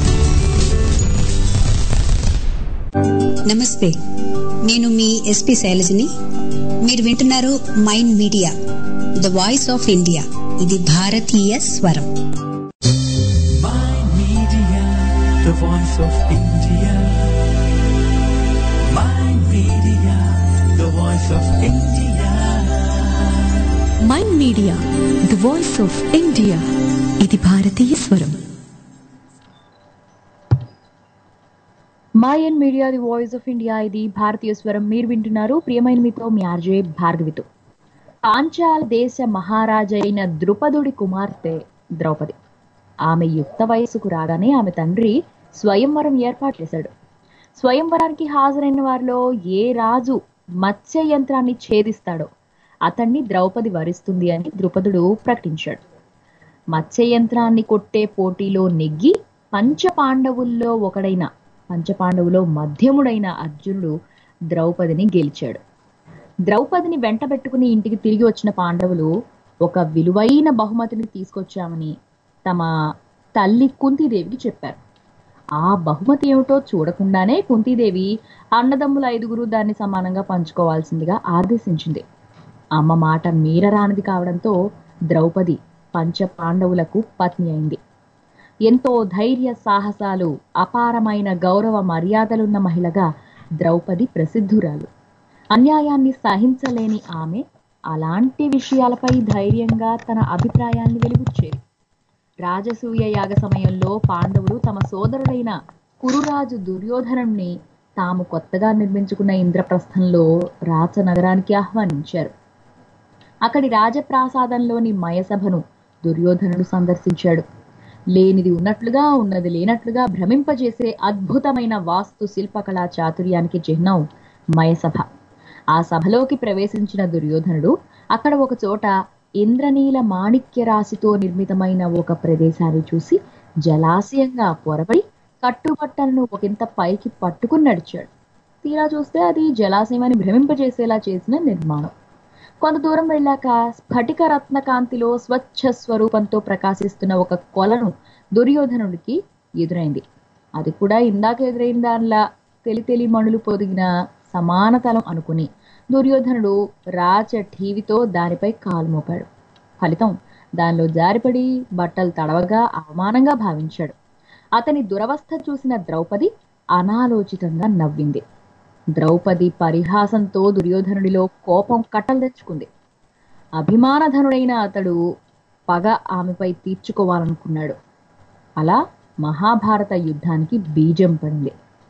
నమస్తే నేను మీ ఎస్పి శైలజని మీరు వింటున్నారు Mind Media the voice of India ఇది భారతీయ స్వరం Mind Media, the voice of India. Mind Media, the voice of India. Mind Media the voice of India ఇది భారతీయ స్వరం Mind Media the voice of India ఇది భారతీయ స్వరం మీరు వింటున్నారు ప్రియమైన మీతో మీ ఆర్జే భార్గవితో పాంచాల్ దేశ మహారాజైన ద్రుపదుడి కుమార్తె ద్రౌపది ఆమె యుక్త వయసుకు రాగానే ఆమె తండ్రి స్వయంవరం ఏర్పాటు చేశాడు స్వయంవరానికి హాజరైన వారిలో ఏ రాజు మత్స్య యంత్రాన్ని ఛేదిస్తాడో అతన్ని ద్రౌపది వరిస్తుంది అని ద్రుపదుడు ప్రకటించాడు మత్స్య యంత్రాన్ని కొట్టే పోటీలో నెగ్గి పంచ పాండవుల్లో ఒకడైన పంచపాండవులో మధ్యముడైన అర్జునుడు ద్రౌపదిని గెలిచాడు ద్రౌపదిని వెంటబెట్టుకుని ఇంటికి తిరిగి వచ్చిన పాండవులు ఒక విలువైన బహుమతిని తీసుకొచ్చామని తమ తల్లి కుంతీదేవికి చెప్పారు ఆ బహుమతి ఏమిటో చూడకుండానే కుంతీదేవి అన్నదమ్ముల ఐదుగురు దాన్ని సమానంగా పంచుకోవాల్సిందిగా ఆదేశించింది అమ్మ మాట మీరరానిది కావడంతో ద్రౌపది పంచ పాండవులకు పత్ని అయింది ఎంతో ధైర్య సాహసాలు అపారమైన గౌరవ మర్యాదలున్న మహిళగా ద్రౌపది ప్రసిద్ధురాలు అన్యాయాన్ని సహించలేని ఆమె అలాంటి విషయాలపై ధైర్యంగా తన అభిప్రాయాన్ని వెలుగుచ్చేది రాజసూయ యాగ సమయంలో పాండవులు తమ సోదరుడైన కురురాజు దుర్యోధనుణ్ణి తాము కొత్తగా నిర్మించుకున్న ఇంద్రప్రస్థంలో రాచనగరానికి ఆహ్వానించారు అక్కడి రాజప్రాసాదంలోని మయసభను దుర్యోధనుడు సందర్శించాడు లేనిది ఉన్నట్లుగా ఉన్నది లేనట్లుగా భ్రమింపజేసే అద్భుతమైన వాస్తు శిల్పకళా చాతుర్యానికి చిహ్నం మయసభ ఆ సభలోకి ప్రవేశించిన దుర్యోధనుడు అక్కడ ఒక చోట ఇంద్రనీల మాణిక్య రాశితో నిర్మితమైన ఒక ప్రదేశాన్ని చూసి జలాశయంగా పొరబడి కట్టుబట్టలను ఒకంత పైకి పట్టుకుని నడిచాడు తీరా చూస్తే అది జలాశయం అని భ్రమింపజేసేలా చేసిన నిర్మాణం కొంత దూరం వెళ్ళాక స్ఫటిక రత్న కాంతిలో స్వచ్ఛ స్వరూపంతో ప్రకాశిస్తున్న ఒక కొలను దుర్యోధనుడికి ఎదురైంది అది కూడా ఇందాక ఎదురైన దానిలా తెలి తెలి మణులు పొదిగిన సమానతలం అనుకుని దుర్యోధనుడు రాచ ఠీవితో దానిపై కాలు మోపాడు ఫలితం దానిలో జారిపడి బట్టలు తడవగా అవమానంగా భావించాడు అతని దురవస్థ చూసిన ద్రౌపది అనాలోచితంగా నవ్వింది ద్రౌపది పరిహాసంతో దుర్యోధనుడిలో కోపం కట్టలు తెచ్చుకుంది అభిమానధనుడైన అతడు పగ ఆమెపై తీర్చుకోవాలనుకున్నాడు అలా మహాభారత యుద్ధానికి బీజం పడింది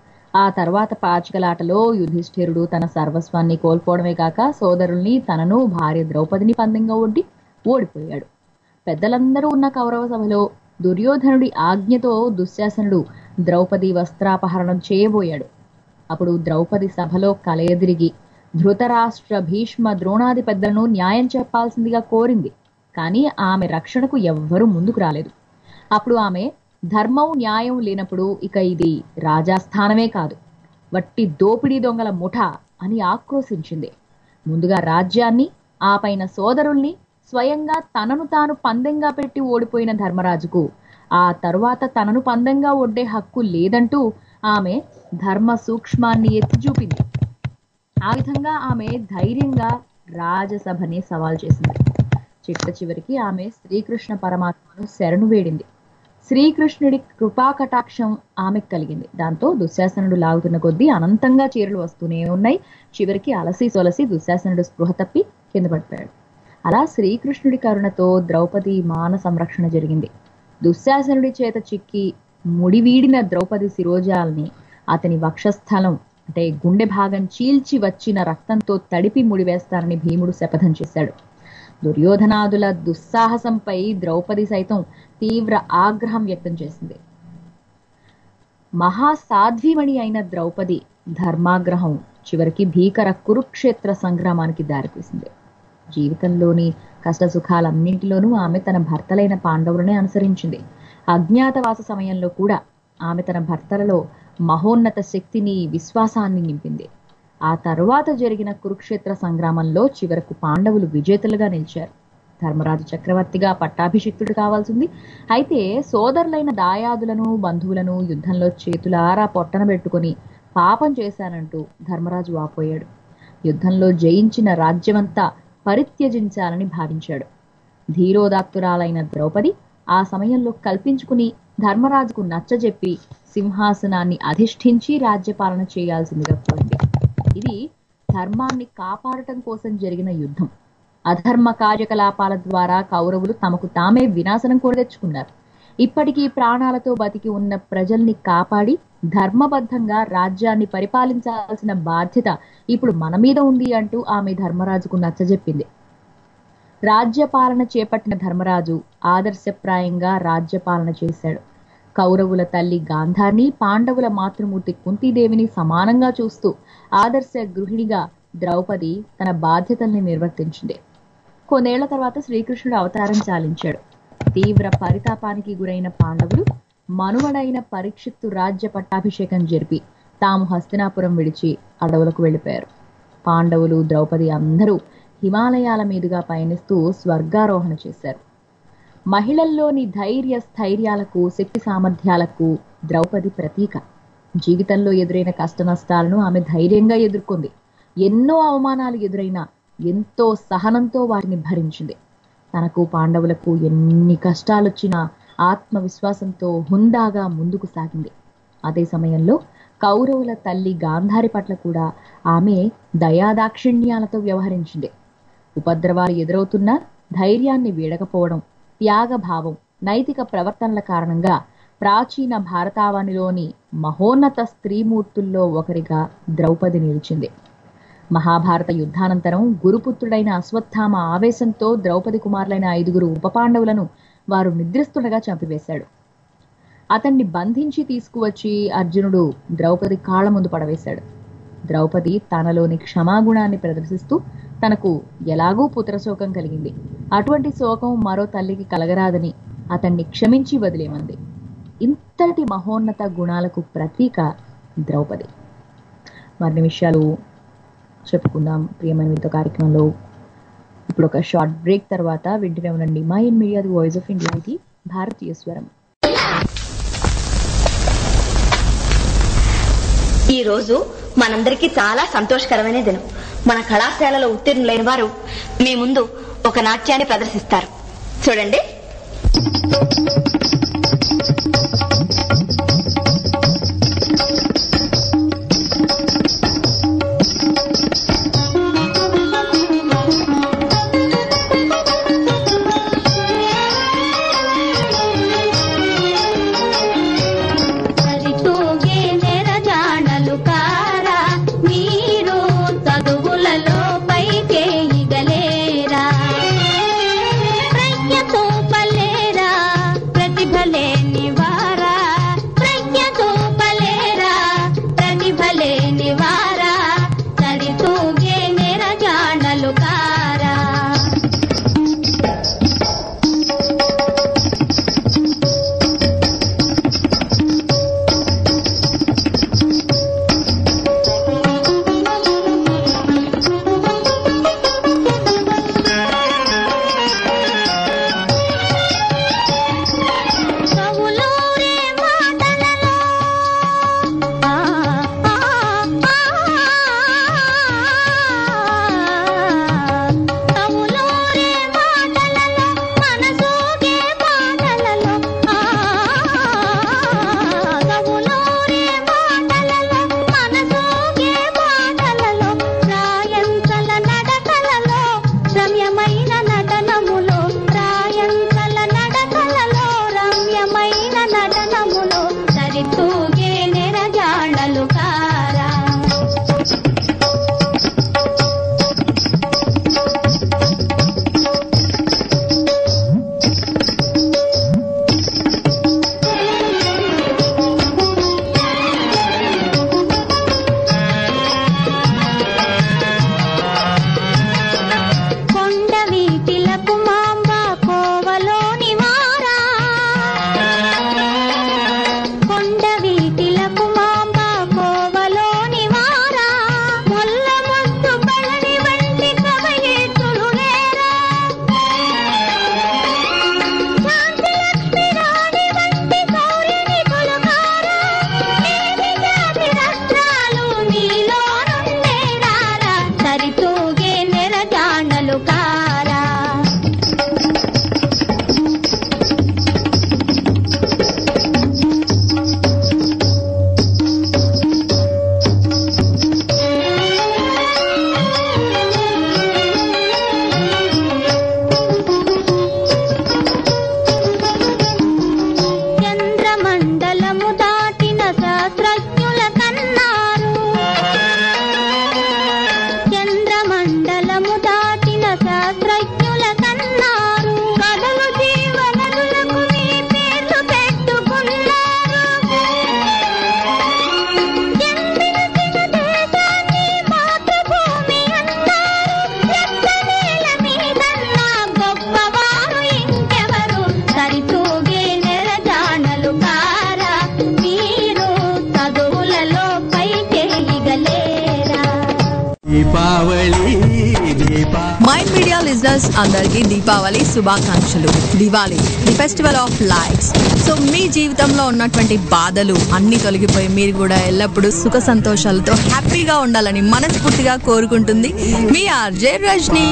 ఆ తర్వాత పాచికలాటలో యుధిష్ఠిరుడు తన సర్వస్వాన్ని కోల్పోవడమే కాక సోదరుల్ని తనను భార్య ద్రౌపదిని పందెంగా ఒడ్డి ఓడిపోయాడు పెద్దలందరూ ఉన్న కౌరవ సభలో దుర్యోధనుడి ఆజ్ఞతో దుశ్శాసనుడు ద్రౌపది వస్త్రాపహరణం చేయబోయాడు అప్పుడు ద్రౌపది సభలో కలయదిరిగి ధృతరాష్ట్ర భీష్మ ద్రోణాది పెద్దలను న్యాయం చెప్పాల్సిందిగా కోరింది కానీ ఆమె రక్షణకు ఎవ్వరూ ముందుకు రాలేదు అప్పుడు ఆమె ధర్మం న్యాయం లేనప్పుడు ఇక ఇది రాజాస్థానమే కాదు వట్టి దోపిడీ దొంగల ముఠ అని ఆక్రోశించింది ముందుగా రాజ్యాన్ని ఆ పైన సోదరుల్ని స్వయంగా తనను తాను పందెంగా పెట్టి ఓడిపోయిన ధర్మరాజుకు ఆ తరువాత తనను పందెంగా ఒడ్డే హక్కు లేదంటూ ఆమె ధర్మ సూక్ష్మాన్ని ఎత్తి చూపింది ఆ విధంగా ఆమె ధైర్యంగా రాజసభని సవాల్ చేసింది చిట్ట చివరికి ఆమె శ్రీకృష్ణ పరమాత్మను శరణు వేడింది శ్రీకృష్ణుడి కృపా కటాక్షం ఆమెకు కలిగింది దాంతో దుశ్శాసనుడు లాగుతున్న కొద్దీ అనంతంగా చీరలు వస్తూనే ఉన్నాయి చివరికి అలసి సొలసి దుశ్శాసనుడు స్పృహ తప్పి కింద పడిపోయాడు అలా శ్రీకృష్ణుడి కరుణతో ద్రౌపది మాన సంరక్షణ జరిగింది దుశ్శాసనుడి చేత చిక్కి ముడివీడిన ద్రౌపది శిరోజాల్ని అతని వక్షస్థలం అంటే గుండె భాగం చీల్చి వచ్చిన రక్తంతో తడిపి ముడివేస్తానని భీముడు శపథం చేశాడు దుర్యోధనాదుల దుస్సాహసంపై ద్రౌపది సైతం తీవ్ర ఆగ్రహం వ్యక్తం చేసింది మహాసాధ్విమణి అయిన ద్రౌపది ధర్మాగ్రహం చివరికి భీకర కురుక్షేత్ర సంగ్రామానికి దారితీసింది జీవితంలోని కష్ట సుఖాలన్నింటిలోనూ ఆమె తన భర్తలైన పాండవులనే అనుసరించింది అజ్ఞాతవాస సమయంలో కూడా ఆమె తన భర్తలలో మహోన్నత శక్తిని విశ్వాసాన్ని నింపింది ఆ తరువాత జరిగిన కురుక్షేత్ర సంగ్రామంలో చివరకు పాండవులు విజేతలుగా నిలిచారు ధర్మరాజు చక్రవర్తిగా పట్టాభిషిక్తుడు కావాల్సింది అయితే సోదరులైన దాయాదులను బంధువులను యుద్ధంలో చేతులారా పొట్టన పెట్టుకొని పాపం చేశానంటూ ధర్మరాజు వాపోయాడు యుద్ధంలో జయించిన రాజ్యమంతా పరిత్యజించాలని భావించాడు ధీరోదాత్తురాలైన ద్రౌపది ఆ సమయంలో కల్పించుకుని ధర్మరాజుకు నచ్చజెప్పి సింహాసనాన్ని అధిష్ఠించి రాజ్యపాలన చేయాల్సిందిగా కోరింది ఇది ధర్మాన్ని కాపాడటం కోసం జరిగిన యుద్ధం అధర్మ కార్యకలాపాల ద్వారా కౌరవులు తమకు తామే వినాశనం కూడా తెచ్చుకున్నారు ఇప్పటికీ ప్రాణాలతో బతికి ఉన్న ప్రజల్ని కాపాడి ధర్మబద్ధంగా రాజ్యాన్ని పరిపాలించాల్సిన బాధ్యత ఇప్పుడు మన మీద ఉంది అంటూ ఆమె ధర్మరాజుకు నచ్చజెప్పింది రాజ్యపాలన చేపట్టిన ధర్మరాజు ఆదర్శప్రాయంగా రాజ్యపాలన చేశాడు కౌరవుల తల్లి గాంధార్ని పాండవుల మాతృమూర్తి కుంతీదేవిని సమానంగా చూస్తూ ఆదర్శ గృహిణిగా ద్రౌపది తన బాధ్యతల్ని నిర్వర్తించింది కొన్నేళ్ల తర్వాత శ్రీకృష్ణుడు అవతారం చాలించాడు తీవ్ర పరితాపానికి గురైన పాండవులు మనువడైన పరీక్షిత్తు రాజ్య పట్టాభిషేకం జరిపి తాము హస్తినాపురం విడిచి అడవులకు వెళ్ళిపోయారు పాండవులు ద్రౌపది అందరూ హిమాలయాల మీదుగా పయనిస్తూ స్వర్గారోహణ చేశారు మహిళల్లోని ధైర్య స్థైర్యాలకు శక్తి సామర్థ్యాలకు ద్రౌపది ప్రతీక జీవితంలో ఎదురైన కష్ట నష్టాలను ఆమె ధైర్యంగా ఎదుర్కొంది ఎన్నో అవమానాలు ఎదురైనా ఎంతో సహనంతో వాటిని భరించింది తనకు పాండవులకు ఎన్ని కష్టాలొచ్చినా ఆత్మవిశ్వాసంతో హుందాగా ముందుకు సాగింది అదే సమయంలో కౌరవుల తల్లి గాంధారి పట్ల కూడా ఆమె దయాదాక్షిణ్యాలతో వ్యవహరించింది ఉపద్రవాలు ఎదురవుతున్నా ధైర్యాన్ని వీడకపోవడం త్యాగభావం నైతిక ప్రవర్తనల కారణంగా ప్రాచీన భారతావనిలోని మహోన్నత స్త్రీమూర్తుల్లో ఒకరిగా ద్రౌపది నిలిచింది మహాభారత యుద్ధానంతరం గురుపుత్రుడైన అశ్వత్థామ ఆవేశంతో ద్రౌపది కుమారులైన ఐదుగురు ఉపపాండవులను వారు నిద్రిస్తుండగా చంపివేశాడు అతన్ని బంధించి తీసుకువచ్చి అర్జునుడు ద్రౌపది కాళ్ల ముందు పడవేశాడు ద్రౌపది తనలోని క్షమాగుణాన్ని ప్రదర్శిస్తూ తనకు ఎలాగూ పుత్రశోకం కలిగింది అటువంటి శోకం మరో తల్లికి కలగరాదని అతన్ని క్షమించి వదిలేమంది ఇంతటి మహోన్నత గుణాలకు ప్రతీక ద్రౌపది మరిన్ని విషయాలు చెప్పుకుందాం ప్రియమైన మీతో కార్యక్రమంలో ఇప్పుడు ఒక షార్ట్ బ్రేక్ తర్వాత వింటూనే ఉండండి My in Media the voice of India ఇది భారతీయ స్వరం ఈ రోజు మనందరికీ చాలా సంతోషకరమైన దినం మన కళాశాలలో ఉత్తీర్ణులైన వారు మీ ముందు ఒక నాట్యాన్ని ప్రదర్శిస్తారు చూడండి తూగే నెరజాడలు కారా మీరు చదువులలో పైకేయగలేరా ప్రజ్ఞ చూపలేరా దీపావళి దీపా మైండ్ మీడియా లిజనర్స్ అందరికీ దీపావళి శుభాకాంక్షలు Diwali the festival of lights so మీ జీవితంలో ఉన్నటువంటి బాధలు అన్ని తొలగిపోయి మీరు కూడా ఎల్లప్పుడూ సుఖ సంతోషాలతో హ్యాపీగా ఉండాలని మనస్ఫూర్తిగా కోరుకుంటుంది మీ RJ Rajani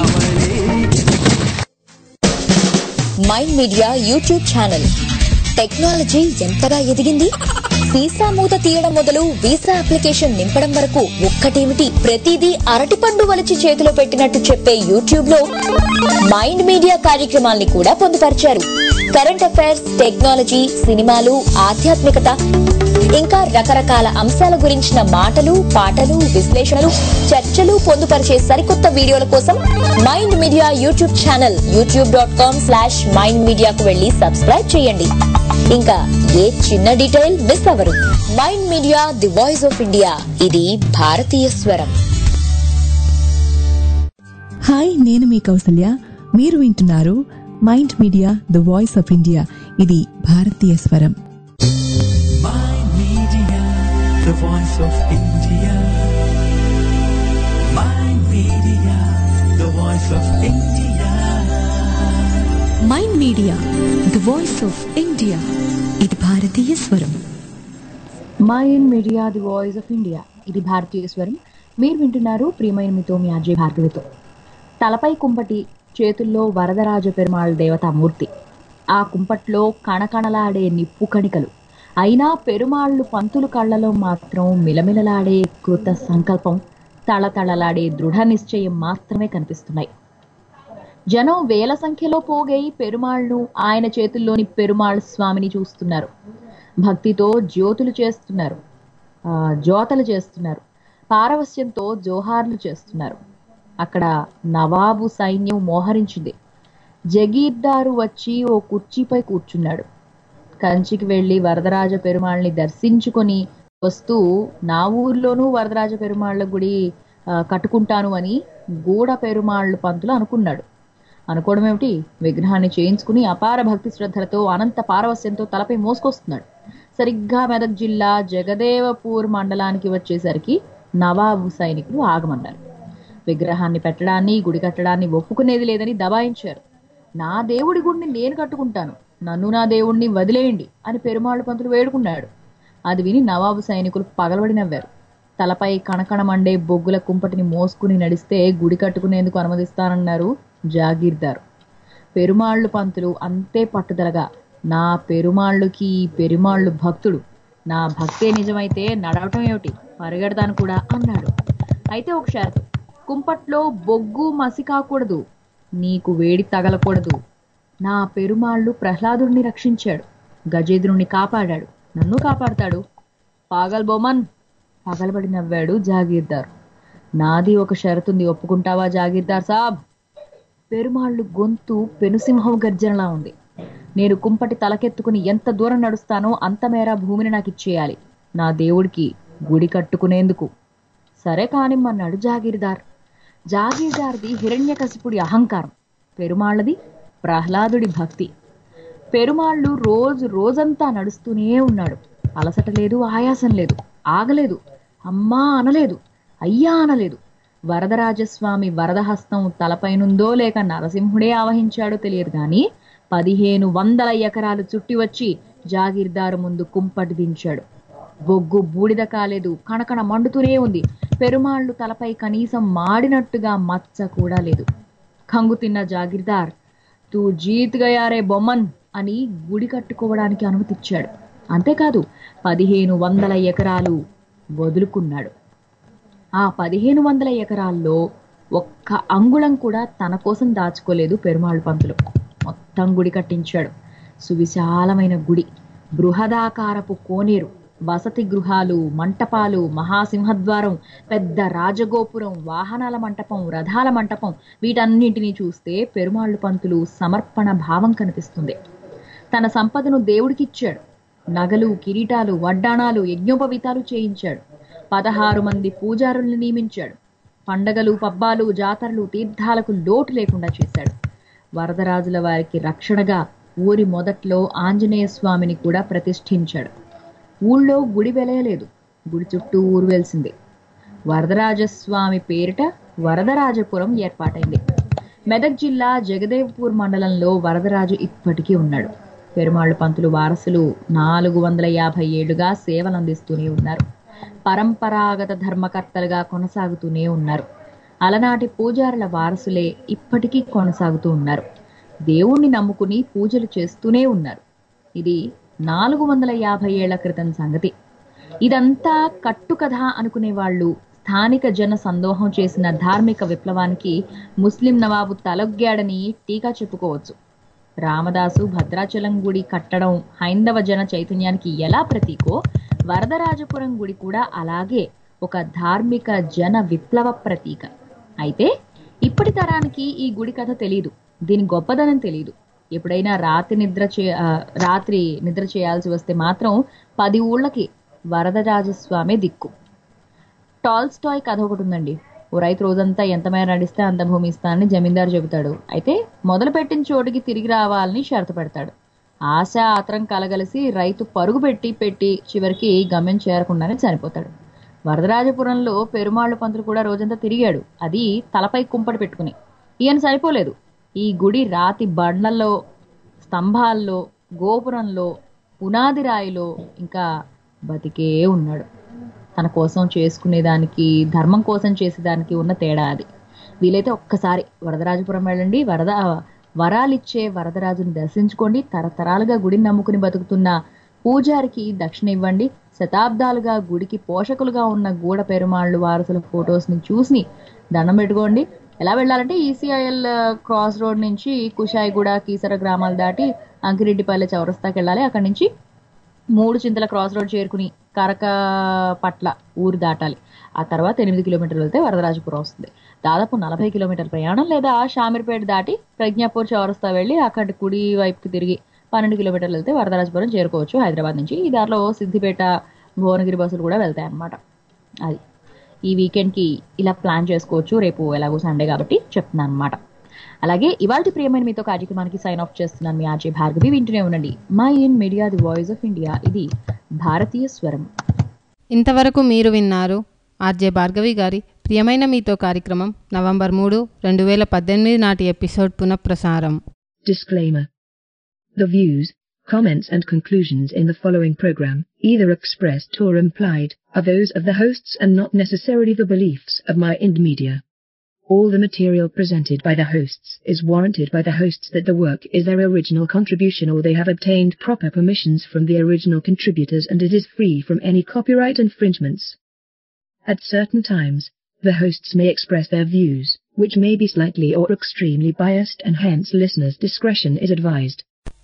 Mind Media YouTube channel technology ఎంతగా ఎదిగింది వీసా మూత తీయడం మొదలు వీసా అప్లికేషన్ నింపడం వరకు ఒక్కటేమిటి ప్రతిదీ అరటిపండు వలిచి చేతిలో పెట్టినట్టు చెప్పే యూట్యూబ్ లో మైండ్ మీడియా కార్యక్రమాల్ని కూడా పొందుపరిచారు కరెంట్ అఫైర్స్ టెక్నాలజీ సినిమాలు ఆధ్యాత్మికత ఇంకా రకరకాల అంశాల గురించిన మాటలు పాటలు విశ్లేషణలు చర్చలు పొందుపరిచే సరికొత్త వీడియోల కోసం Mind Media YouTube channel YouTube dot com slash Mind మీడియాకు వెళ్లి సబ్స్క్రైబ్ చేయండి ఇంకా ఏ చిన్న డీటెయిల్ మిస్ అవ్వరు Mind Media the voice of India ఇది భారతీయ స్వరం హాయ్ నేను మీ కౌసల్య మీరు వింటున్నారు Mind Media the voice of India ఇది భారతీయ స్వరం Media, the voice of India. My media, the voice of India. Mind Media the voice of India ఇది భారతీయ స్వరం Mind Media the voice of India ఇది భారతీయ స్వరం మీరు వింటున్నారు ప్రియమైన మీతో మీ అజయ్ భార్గవితో తలపై కుంపటి చేతుల్లో వరదరాజ పెరుమాళ్ దేవతామూర్తి ఆ కుంపట్లో కణకణలాడే నిప్పు కణికలు అయినా పెరుమాళ్ళు పంతులు కళ్ళలో మాత్రం మిలమిలలాడే కృత సంకల్పం తళతళలాడే దృఢ నిశ్చయం మాత్రమే కనిపిస్తున్నాయి జనం వేల సంఖ్యలో పోగై పెరుమాళ్ను ఆయన చేతుల్లోని పెరుమాళ్ స్వామిని చూస్తున్నారు భక్తితో జ్యోతులు చేస్తున్నారు ఆ, జ్యోతలు చేస్తున్నారు పారవస్యంతో జోహార్లు చేస్తున్నారు అక్కడ నవాబు సైన్యం మోహరించింది జగీర్దారు వచ్చి ఓ కుర్చీపై కూర్చున్నాడు కంచికి వెళ్లి వరదరాజ పెరుమాళ్ళని దర్శించుకొని వస్తూ నా ఊర్లోనూ వరదరాజ పెరుమాళ్ళ గుడి ఆ, కట్టుకుంటాను అని గూడ పెరుమాళ్ళు పంతులు అనుకున్నాడు అనుకోవడం ఏమిటి విగ్రహాన్ని చేయించుకుని అపార భక్తి శ్రద్ధలతో అనంత పారవస్యంతో తలపై మోసుకొస్తున్నాడు సరిగ్గా మెదక్ జిల్లా జగదేవపూర్ మండలానికి వచ్చేసరికి నవాబు సైనికులు ఆగమన్నారు విగ్రహాన్ని పెట్టడాన్ని గుడి కట్టడాన్ని ఒప్పుకునేది లేదని దబాయించారు నా దేవుడి గుడిని నేను కట్టుకుంటాను నన్ను నా దేవుణ్ణి వదిలేయండి అని పెరుమాళ్ళు పంతులు వేడుకున్నాడు అది విని నవాబు సైనికులు పగలబడి నవ్వారు తలపై కణకణమండే బొగ్గుల కుంపటిని మోసుకుని నడిస్తే గుడి కట్టుకునేందుకు అనుమతిస్తానన్నారు జాగీర్దారు పెరుమాళ్ళు పంతులు అంతే పట్టుదలగా నా పెరుమాళ్ళుకి ఈ పెరుమాళ్ళు భక్తుడు నా భక్తే నిజమైతే నడవటం ఏమిటి పరిగెడతాను కూడా అన్నాడు అయితే ఒక షరతు కుంపట్లో బొగ్గు మసి కాకూడదు నీకు వేడి తగలకూడదు నా పెరుమాళ్ళు ప్రహ్లాదుడిని రక్షించాడు గజేంద్రుణ్ణి కాపాడాడు నన్ను కాపాడతాడు పాగల్ బొమన్ పగలబడి నవ్వాడు జాగీర్దార్ నాది ఒక షరతుంది ఒప్పుకుంటావా జాగీర్దార్ సాబ్ పెరుమాళ్ళు గొంతు పెనుసింహం గర్జనలా ఉంది నేను కుంపటి తలకెత్తుకుని ఎంత దూరం నడుస్తానో అంత మేర భూమిని నాకు ఇచ్చేయాలి నా దేవుడికి గుడి కట్టుకునేందుకు సరే కానిమ్మన్నాడు జాగీర్దార్ జాగీర్దార్ది హిరణ్యకశిపుడి అహంకారం పెరుమాళ్ళది ప్రహ్లాదుడి భక్తి పెరుమాళ్ళు రోజు రోజంతా నడుస్తూనే ఉన్నాడు అలసట లేదు ఆయాసం లేదు ఆగలేదు అమ్మా అనలేదు అయ్యా అనలేదు వరదరాజస్వామి వరదహస్తం తలపైనుందో లేక నరసింహుడే ఆవహించాడో తెలియదు గాని పదిహేను వందల ఎకరాలు చుట్టి వచ్చి జాగీర్దారు ముందు కుంపటి దించాడు బొగ్గు బూడిద కాలేదు కణకణ మండుతూనే ఉంది పెరుమాళ్ళు తలపై కనీసం మాడినట్టుగా మచ్చ కూడా లేదు కంగు తిన్న జాగీర్దార్ తూ జీత్ గయారే బొమ్మన్ అని గుడి కట్టుకోవడానికి అనుమతిచ్చాడు అంతేకాదు పదిహేను వందల ఎకరాలు వదులుకున్నాడు ఆ పదిహేను వందల ఎకరాల్లో ఒక్క అంగుళం కూడా తన కోసం దాచుకోలేదు పెరుమాళ్ పంతులు మొత్తం గుడి కట్టించాడు సువిశాలమైన గుడి బృహదాకారపు కోనేరు వసతి గృహాలు మంటపాలు మహాసింహద్వారం పెద్ద రాజగోపురం వాహనాల మంటపం రథాల మంటపం వీటన్నింటినీ చూస్తే పెరుమాళ్ళు పంతులు సమర్పణ భావం కనిపిస్తుంది తన సంపదను దేవుడికిచ్చాడు నగలు కిరీటాలు వడ్డాణాలు యజ్ఞోపవీతాలు చేయించాడు పదహారు మంది పూజారుల్ని నియమించాడు పండగలు పబ్బాలు జాతరలు తీర్థాలకు లోటు లేకుండా చేశాడు వరదరాజుల వారికి రక్షణగా ఊరి మొదట్లో ఆంజనేయ స్వామిని కూడా ప్రతిష్ఠించాడు ఊళ్ళో గుడి వెలయలేదు గుడి చుట్టూ ఊరు వెలిసింది వరదరాజస్వామి పేరిట వరదరాజపురం ఏర్పాటైంది మెదక్ జిల్లా జగదేవ్పూర్ మండలంలో వరదరాజు ఇప్పటికీ ఉన్నాడు పెరుమాళ్ళు పంతులు వారసులు నాలుగు వందల యాభై ఏళ్లుగా సేవలు అందిస్తూనే ఉన్నారు పరంపరాగత ధర్మకర్తలుగా కొనసాగుతూనే ఉన్నారు అలనాటి పూజారుల వారసులే ఇప్పటికీ కొనసాగుతూ ఉన్నారు దేవుణ్ణి నమ్ముకుని పూజలు చేస్తూనే ఉన్నారు ఇది నాలుగు వందల యాభై ఏళ్ల క్రితం సంగతి ఇదంతా కట్టుకథ అనుకునే వాళ్ళు స్థానిక జన సందోహం చేసిన ధార్మిక విప్లవానికి ముస్లిం నవాబు తలొగ్గాడని టీకా చెప్పుకోవచ్చు రామదాసు భద్రాచలం గుడి కట్టడం హైందవ జన చైతన్యానికి ఎలా ప్రతీకో వరదరాజపురం గుడి కూడా అలాగే ఒక ధార్మిక జన విప్లవ ప్రతీక అయితే ఇప్పటి తరానికి ఈ గుడి కథ తెలియదు దీని గొప్పదనం తెలియదు ఎప్పుడైనా రాత్రి నిద్ర చే ఆ, రాత్రి నిద్ర చేయాల్సి వస్తే మాత్రం పది ఊళ్ళకి వరదరాజస్వామి దిక్కు టాల్స్టాయ్ కథ ఒకటి ఉందండి ఓ రైతు రోజంతా ఎంత మేర నడిస్తే అంత భూమి ఇస్తానని జమీందారు చెబుతాడు అయితే మొదలుపెట్టిన చోటికి తిరిగి రావాలని షరతు పెడతాడు ఆశ ఆత్రం కలగలిసి రైతు పరుగు పెట్టి పెట్టి చివరికి గమ్యం చేరకుండానే చనిపోతాడు వరదరాజపురంలో పెరుమాళ్ళు పంతులు కూడా రోజంతా తిరిగాడు అది తలపై కుంపటి పెట్టుకుని ఈయన సరిపోలేదు ఈ గుడి రాతి బండ్లలో స్తంభాల్లో గోపురంలో పునాది రాయిలో ఇంకా బతికే ఉన్నాడు తన కోసం చేసుకునేదానికి ధర్మం కోసం చేసేదానికి ఉన్న తేడా అది వీలైతే ఒక్కసారి వరదరాజపురం వెళ్ళండి వరద వరాలిచ్చే వరదరాజుని దర్శించుకోండి తరతరాలుగా గుడిని నమ్ముకుని బతుకుతున్న పూజారికి దక్షిణ ఇవ్వండి శతాబ్దాలుగా గుడికి పోషకులుగా ఉన్న గూడ పెరుమాళ్ళు వారసుల ఫొటోస్ ని చూసి దండం పెట్టుకోండి ఎలా వెళ్ళాలంటే ఈసీఐఎల్ క్రాస్ రోడ్ నుంచి కుషాయిగూడ కీసర గ్రామాలు దాటి అంకిరెడ్డిపల్లె చౌరస్తాకి వెళ్ళాలి అక్కడి నుంచి మూడు చింతల క్రాస్ రోడ్ చేరుకుని కరక పట్ల ఊరు దాటాలి ఆ తర్వాత ఎనిమిది కిలోమీటర్లు వెళ్తే వరదరాజపురం వస్తుంది దాదాపు నలభై కిలోమీటర్ల ప్రయాణం లేదా షామీర్పేట దాటి ప్రజ్ఞాపూర్ చౌరస్తా వెళ్ళి అక్కడి కుడి వైపుకి తిరిగి పన్నెండు కిలోమీటర్లు వెళ్తే వరదరాజపురం చేరుకోవచ్చు హైదరాబాద్ నుంచి ఈ దారిలో సిద్దిపేట భువనగిరి బస్సులు కూడా వెళ్తాయి అన్నమాట అది ఈ వీకెండ్కి ఇలా ప్లాన్ చేసుకోవచ్చు రేపు ఎలాగో సండే కాబట్టి చెప్తున్నాను అనమాట అలాగే ఇవాళ ప్రియమైన మీతో కార్యక్రమానికి సైన్ ఆఫ్ చేస్తున్నాను మీ ఆర్జే భార్గవి వింటూనే ఉండండి My in Media the voice of India ఇది భారతీయ స్వరం ఇంతవరకు మీరు విన్నారు ఆర్జే భార్గవి గారి ప్రియమైన మీతో కార్యక్రమం నవంబర్ మూడు రెండు వేల పద్దెనిమిది నాటి ఎపిసోడ్ పునఃప్రసారం Disclaimer. The views, comments and conclusions in the following program, either expressed or implied, are those of the hosts and not necessarily the beliefs of my Ind Media. All the material presented by the hosts is warranted by the hosts that the work is their original contribution or they have obtained proper permissions from the original contributors and it is free from any copyright infringements. At certain times, the hosts may express their views, which may be slightly or extremely biased and hence listeners' discretion is advised.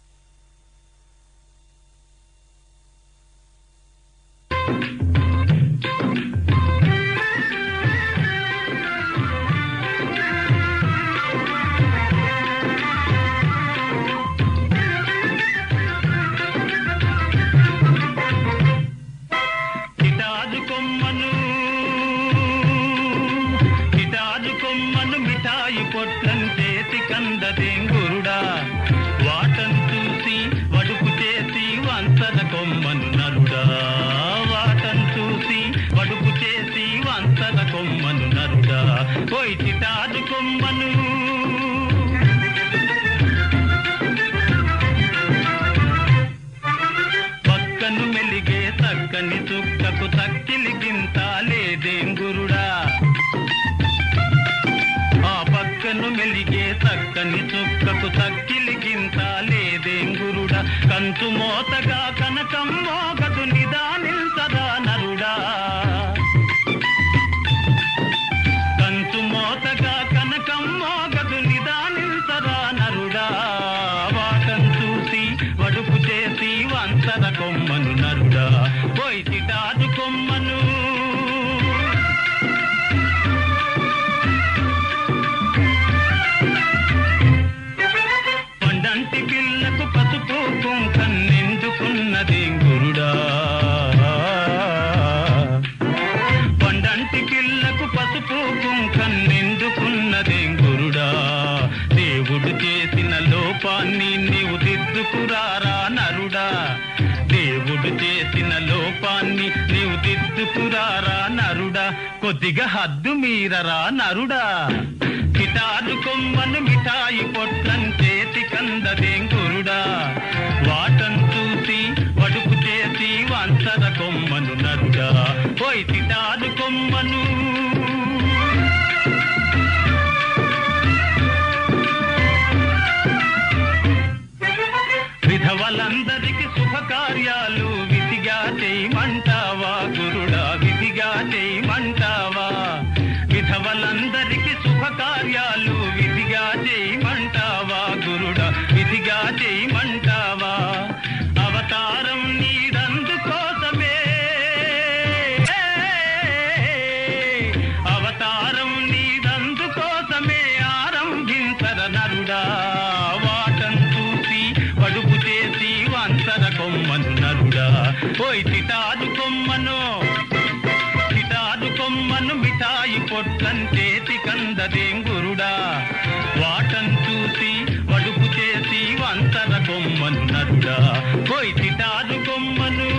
Guitar కొమ్మను guitar కొమ్మను మిఠాయి పొట్లం చేతి కందదేం గురుడా వాటను చూసి వడుపు చేసి వంతన కొమ్మను నరుడా వాటను చూసి వడుపు చేసి వంతన కొమ్మను నరుడా పోయి చిటారు కొమ్మను పక్కను మెలిగే తక్కని చుక్కకు తక్కిలి గింత లేదేం గురుడా ఆ పక్కను మెలిగే తక్కని చుక్కకు తక్కిలి గింత లేదేం గురుడా కంచు మోతగా కనకం మోగదు నిదానిల్సదా నరుడా కంచు మోతగా కనకం మోగదు నిదానిల్సదా నరుడా వాటం చూసి వడుపు చేసి వంతర కొమ్మను నరుడా పోయి చిటాదు కొమ్మను పండంటి పిల్లకు పసుపు కుంకన్నెందుకున్నదే గురుడా పండంటి పిల్లకు పసుపు కుంకన్నెందుకున్నదే గురుడా దేవుడు చేసిన లోపాన్ని నీవు దిద్దుకురారా నరుడా దేవుడు చేసిన లోపాన్ని నీవు దిద్దుకురారా నరుడా కొద్దిగా హద్దు మీరరా నరుడా కిటారు కొమ్మను మిఠాయి పొట్లం చేతి కందదేం గురుడా వాటం చూసి వడుపు చేసి వంచర కొమ్మను నరుడా పోయి తిటారు కొమ్మను విధవలందరికి శుభకార్యాలు విధిగా చేయమంటావా గురుడా విధిగా చేయమంటావా విధవలందరికి శుభకార్యాలు విధిగా చేయమంటావా గురుడా విధిగా చేయమంటావా అవతారం నీదందు కోసమే అవతారం నీదందు కోసమే ఆరంభించర నరుడా వాటం చూసి పడుపు చేసి వంచర కొమ్మను నరుడా పోయి తిటారు కొమ్మను తిటారు కొమ్మను మిఠాయి పొట్లం చేతి కందదేం గురుడా వాటం చూసి వడుపు చేసి వంతర కొమ్మను నరుడా పోయి తిటారు కొమ్మను